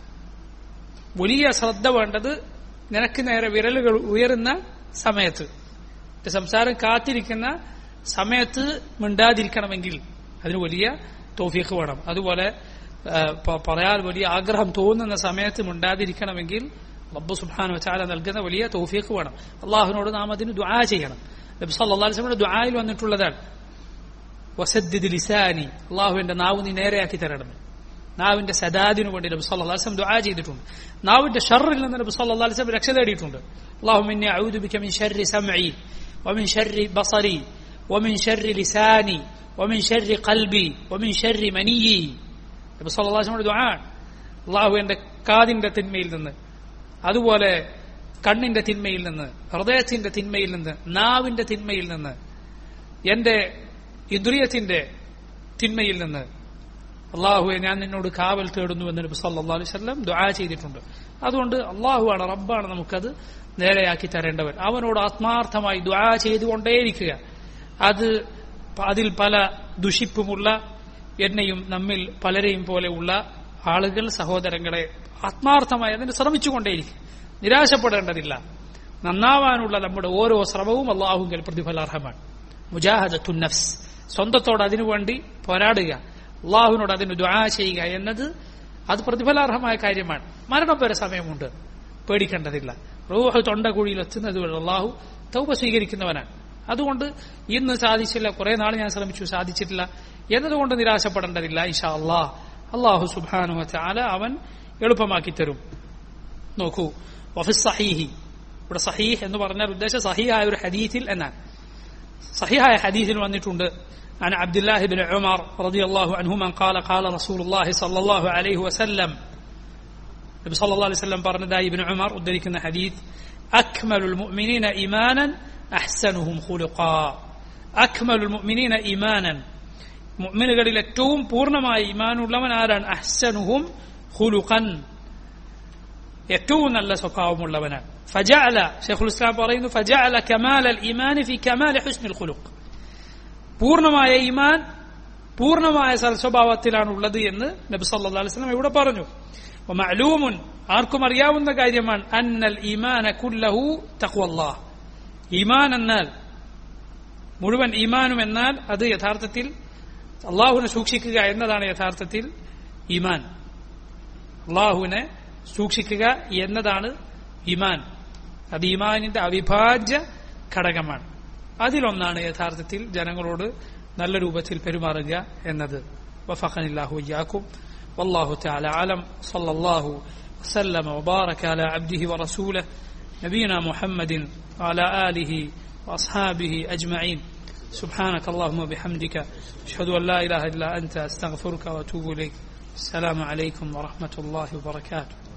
വലിയ ശ്രദ്ധ വേണ്ടത് നിനക്ക് നേരെ വിരലുകൾ ഉയരുന്ന സമയത്ത് സംസാരം കാത്തിരിക്കുന്ന സമയത്ത് മിണ്ടാതിരിക്കണമെങ്കിൽ അതിന് വലിയ തോഫീക്ക് വേണം അതുപോലെ പറയാൻ വലിയ ആഗ്രഹം തോന്നുന്ന സമയത്ത് മിണ്ടാതിരിക്കണമെങ്കിൽ റബ്ബ് സുബാനു വച്ചാല നൽകുന്ന വലിയ തോഫീക്ക് വേണം അള്ളാഹുവിനോട് നാം അതിന് ദുആ ചെയ്യണം നബി സല്ലല്ലാഹു അലൈഹി വസല്ലം ദുആയിൽ വന്നിട്ടുള്ളതാണ് വസദ്ദിദ് ലിസാനി അള്ളാഹുവിന്റെ നാവ് നീ നേരെയാക്കി തരണം നാവിന്റെ സദാദിനു വേണ്ടി നബി സല്ലല്ലാഹു അലൈഹി വസല്ലം ദുആ ചെയ്തിട്ടുണ്ട് നാവിന്റെ ഷർറിൽ നിന്ന് നബി സല്ലല്ലാഹു അലൈഹി വസല്ലം രക്ഷ തേടിയിട്ടുണ്ട് اللهم إني أعوذ بك من شر سمعي ومن شر بصري ومن شر لساني ومن شر قلبي ومن شر منيي നബി സല്ലല്ലാഹു അലൈഹി വസല്ലം ദുആ അള്ളാഹു എന്റെ കാതിന്റെ തിന്മയിൽ നിന്ന് അതുപോലെ കണ്ണിന്റെ തിന്മയിൽ നിന്ന് ഹൃദയത്തിന്റെ തിന്മയിൽ നിന്ന് നാവിന്റെ തിന്മയിൽ നിന്ന് എന്റെ ഇന്ദ്രിയത്തിന്റെ തിന്മയിൽ നിന്ന് അള്ളാഹുവെ ഞാൻ നിന്നോട് കാവൽ തേടുന്നു എന്ന് നബി സല്ലല്ലാഹു അലൈഹി വസല്ലം ദുആ ചെയ്തിട്ടുണ്ട് അതുകൊണ്ട് അള്ളാഹുവാണ് റബ്ബാണ് നമുക്കത് നേരെയാക്കി തരേണ്ടവൻ അവനോട് ആത്മാർത്ഥമായി ദുആ ചെയ്തുകൊണ്ടേയിരിക്കുക അത് അതിൽ പല ദുഷിപ്പുമുള്ള എന്നെയും നമ്മിൽ പലരെയും പോലെയുള്ള ആളുകൾ സഹോദരങ്ങളെ ആത്മാർത്ഥമായി അതിന് ശ്രമിച്ചുകൊണ്ടേയിരിക്കും നിരാശപ്പെടേണ്ടതില്ല നന്നാവാനുള്ള നമ്മുടെ ഓരോ ശ്രമവും അള്ളാഹുങ്കൽ പ്രതിഫലാർഹമാണ് മുജാഹദത്തുൻ നഫ്സ് സ്വന്തത്തോട് അതിനുവേണ്ടി പോരാടുക അള്ളാഹുവിനോട് അതിന് ദുആ ചെയ്യുക എന്നത് അത് പ്രതിഫലാർഹമായ കാര്യമാണ് മരണം വരെ സമയമുണ്ട് പേടിക്കേണ്ടതില്ല റൂഹ് തൊണ്ടകുഴിയിൽ എത്തുന്നത് വരെ അള്ളാഹു തൗബ സ്വീകരിക്കുന്നവനാണ് അതുകൊണ്ട് ഇന്ന് സാധിച്ചില്ല കുറെ നാൾ ഞാൻ ശ്രമിച്ചു സാധിച്ചിട്ടില്ല എന്നതുകൊണ്ട് നിരാശപ്പെടേണ്ടതില്ല ഇഷാ അള്ളാഹ് അള്ളാഹു സുബാനു ചാല അവൻ എളുപ്പമാക്കി തരും നോക്കൂ വഫിസ് സഹീഹി ഇവിടെ സഹീഹ് എന്ന് പറഞ്ഞാൽ ഉദ്ദേശം സഹിയായ ഒരു ഹദീസിൽ എന്നാണ് സഹിഹായ ഹദീസിൽ വന്നിട്ടുണ്ട് عن عبد الله بن عمر رضي الله عنهما قال قال رسول الله صلى الله عليه وسلم നബി സല്ലല്ലാഹു അലൈഹി വസല്ലം പറഞ്ഞതായി ഇബ്നു ഉമർ ഉദ്ധരിക്കുന്ന ഹദീസ് അക്മലുൽ മുഅ്മിനീന ഈമാനൻ അഹ്സനുഹും ഖുലുഖാ അക്മലുൽ മുഅ്മിനീന ഈമാനൻ മുഅ്മിനുകളിൽ ഏറ്റവും പൂർണ്ണമായ ഈമാനുള്ളവൻ ആരാണ് അഹ്സനുഹും ഖുലുഖൻ ഏറ്റവും നല്ല സ്വഭാവമുള്ളവനാണ് ഫജഅല ഷെയ്ഖുൽ ഇസ്ലാം പറയുന്നു ഫജഅല കമാൽ അൽ ഈമാൻ ഫി കമാൽ ഹുസ്നുൽ ഖുലുഖ് പൂർണ്ണമായ ഈമാൻ പൂർണ്ണമായ സൽസ്വഭാവത്തിലാണ് ഉള്ളത് എന്ന് നബി സല്ലല്ലാഹു അലൈഹി വസല്ലം ഇവിടെ പറഞ്ഞു വമഅലൂമുൻ ആർക്കും അറിയാവുന്ന കാര്യമാണ് അന്നൽ ഈമാന കുല്ലഹു തഖ്വല്ലാഹ് ഈമാൻ എന്നാൽ മുഴുവൻ ഈമാനും എന്നാൽ അത് യഥാർത്ഥത്തിൽ അള്ളാഹുവിനെ സൂക്ഷിക്കുക എന്നതാണ് യഥാർത്ഥത്തിൽ ഈമാൻ അള്ളാഹുവിനെ സൂക്ഷിക്കുക എന്നതാണ് ഈമാൻ അത് ഈമാനിന്റെ അവിഭാജ്യ ഘടകമാണ് അതിലൊന്നാണ് യഥാർത്ഥത്തിൽ ജനങ്ങളോട് നല്ല രൂപത്തിൽ പെരുമാറുക എന്നത് വഫഖനില്ലാഹു ഇയ്യാക്കും والله تعالى أعلم صلى الله وسلم وبارك على عبده ورسوله نبينا محمد وعلى آله وأصحابه أجمعين سبحانك اللهم وبحمدك أشهد أن لا إله إلا أنت أستغفرك وأتوب إليك السلام عليكم ورحمة الله وبركاته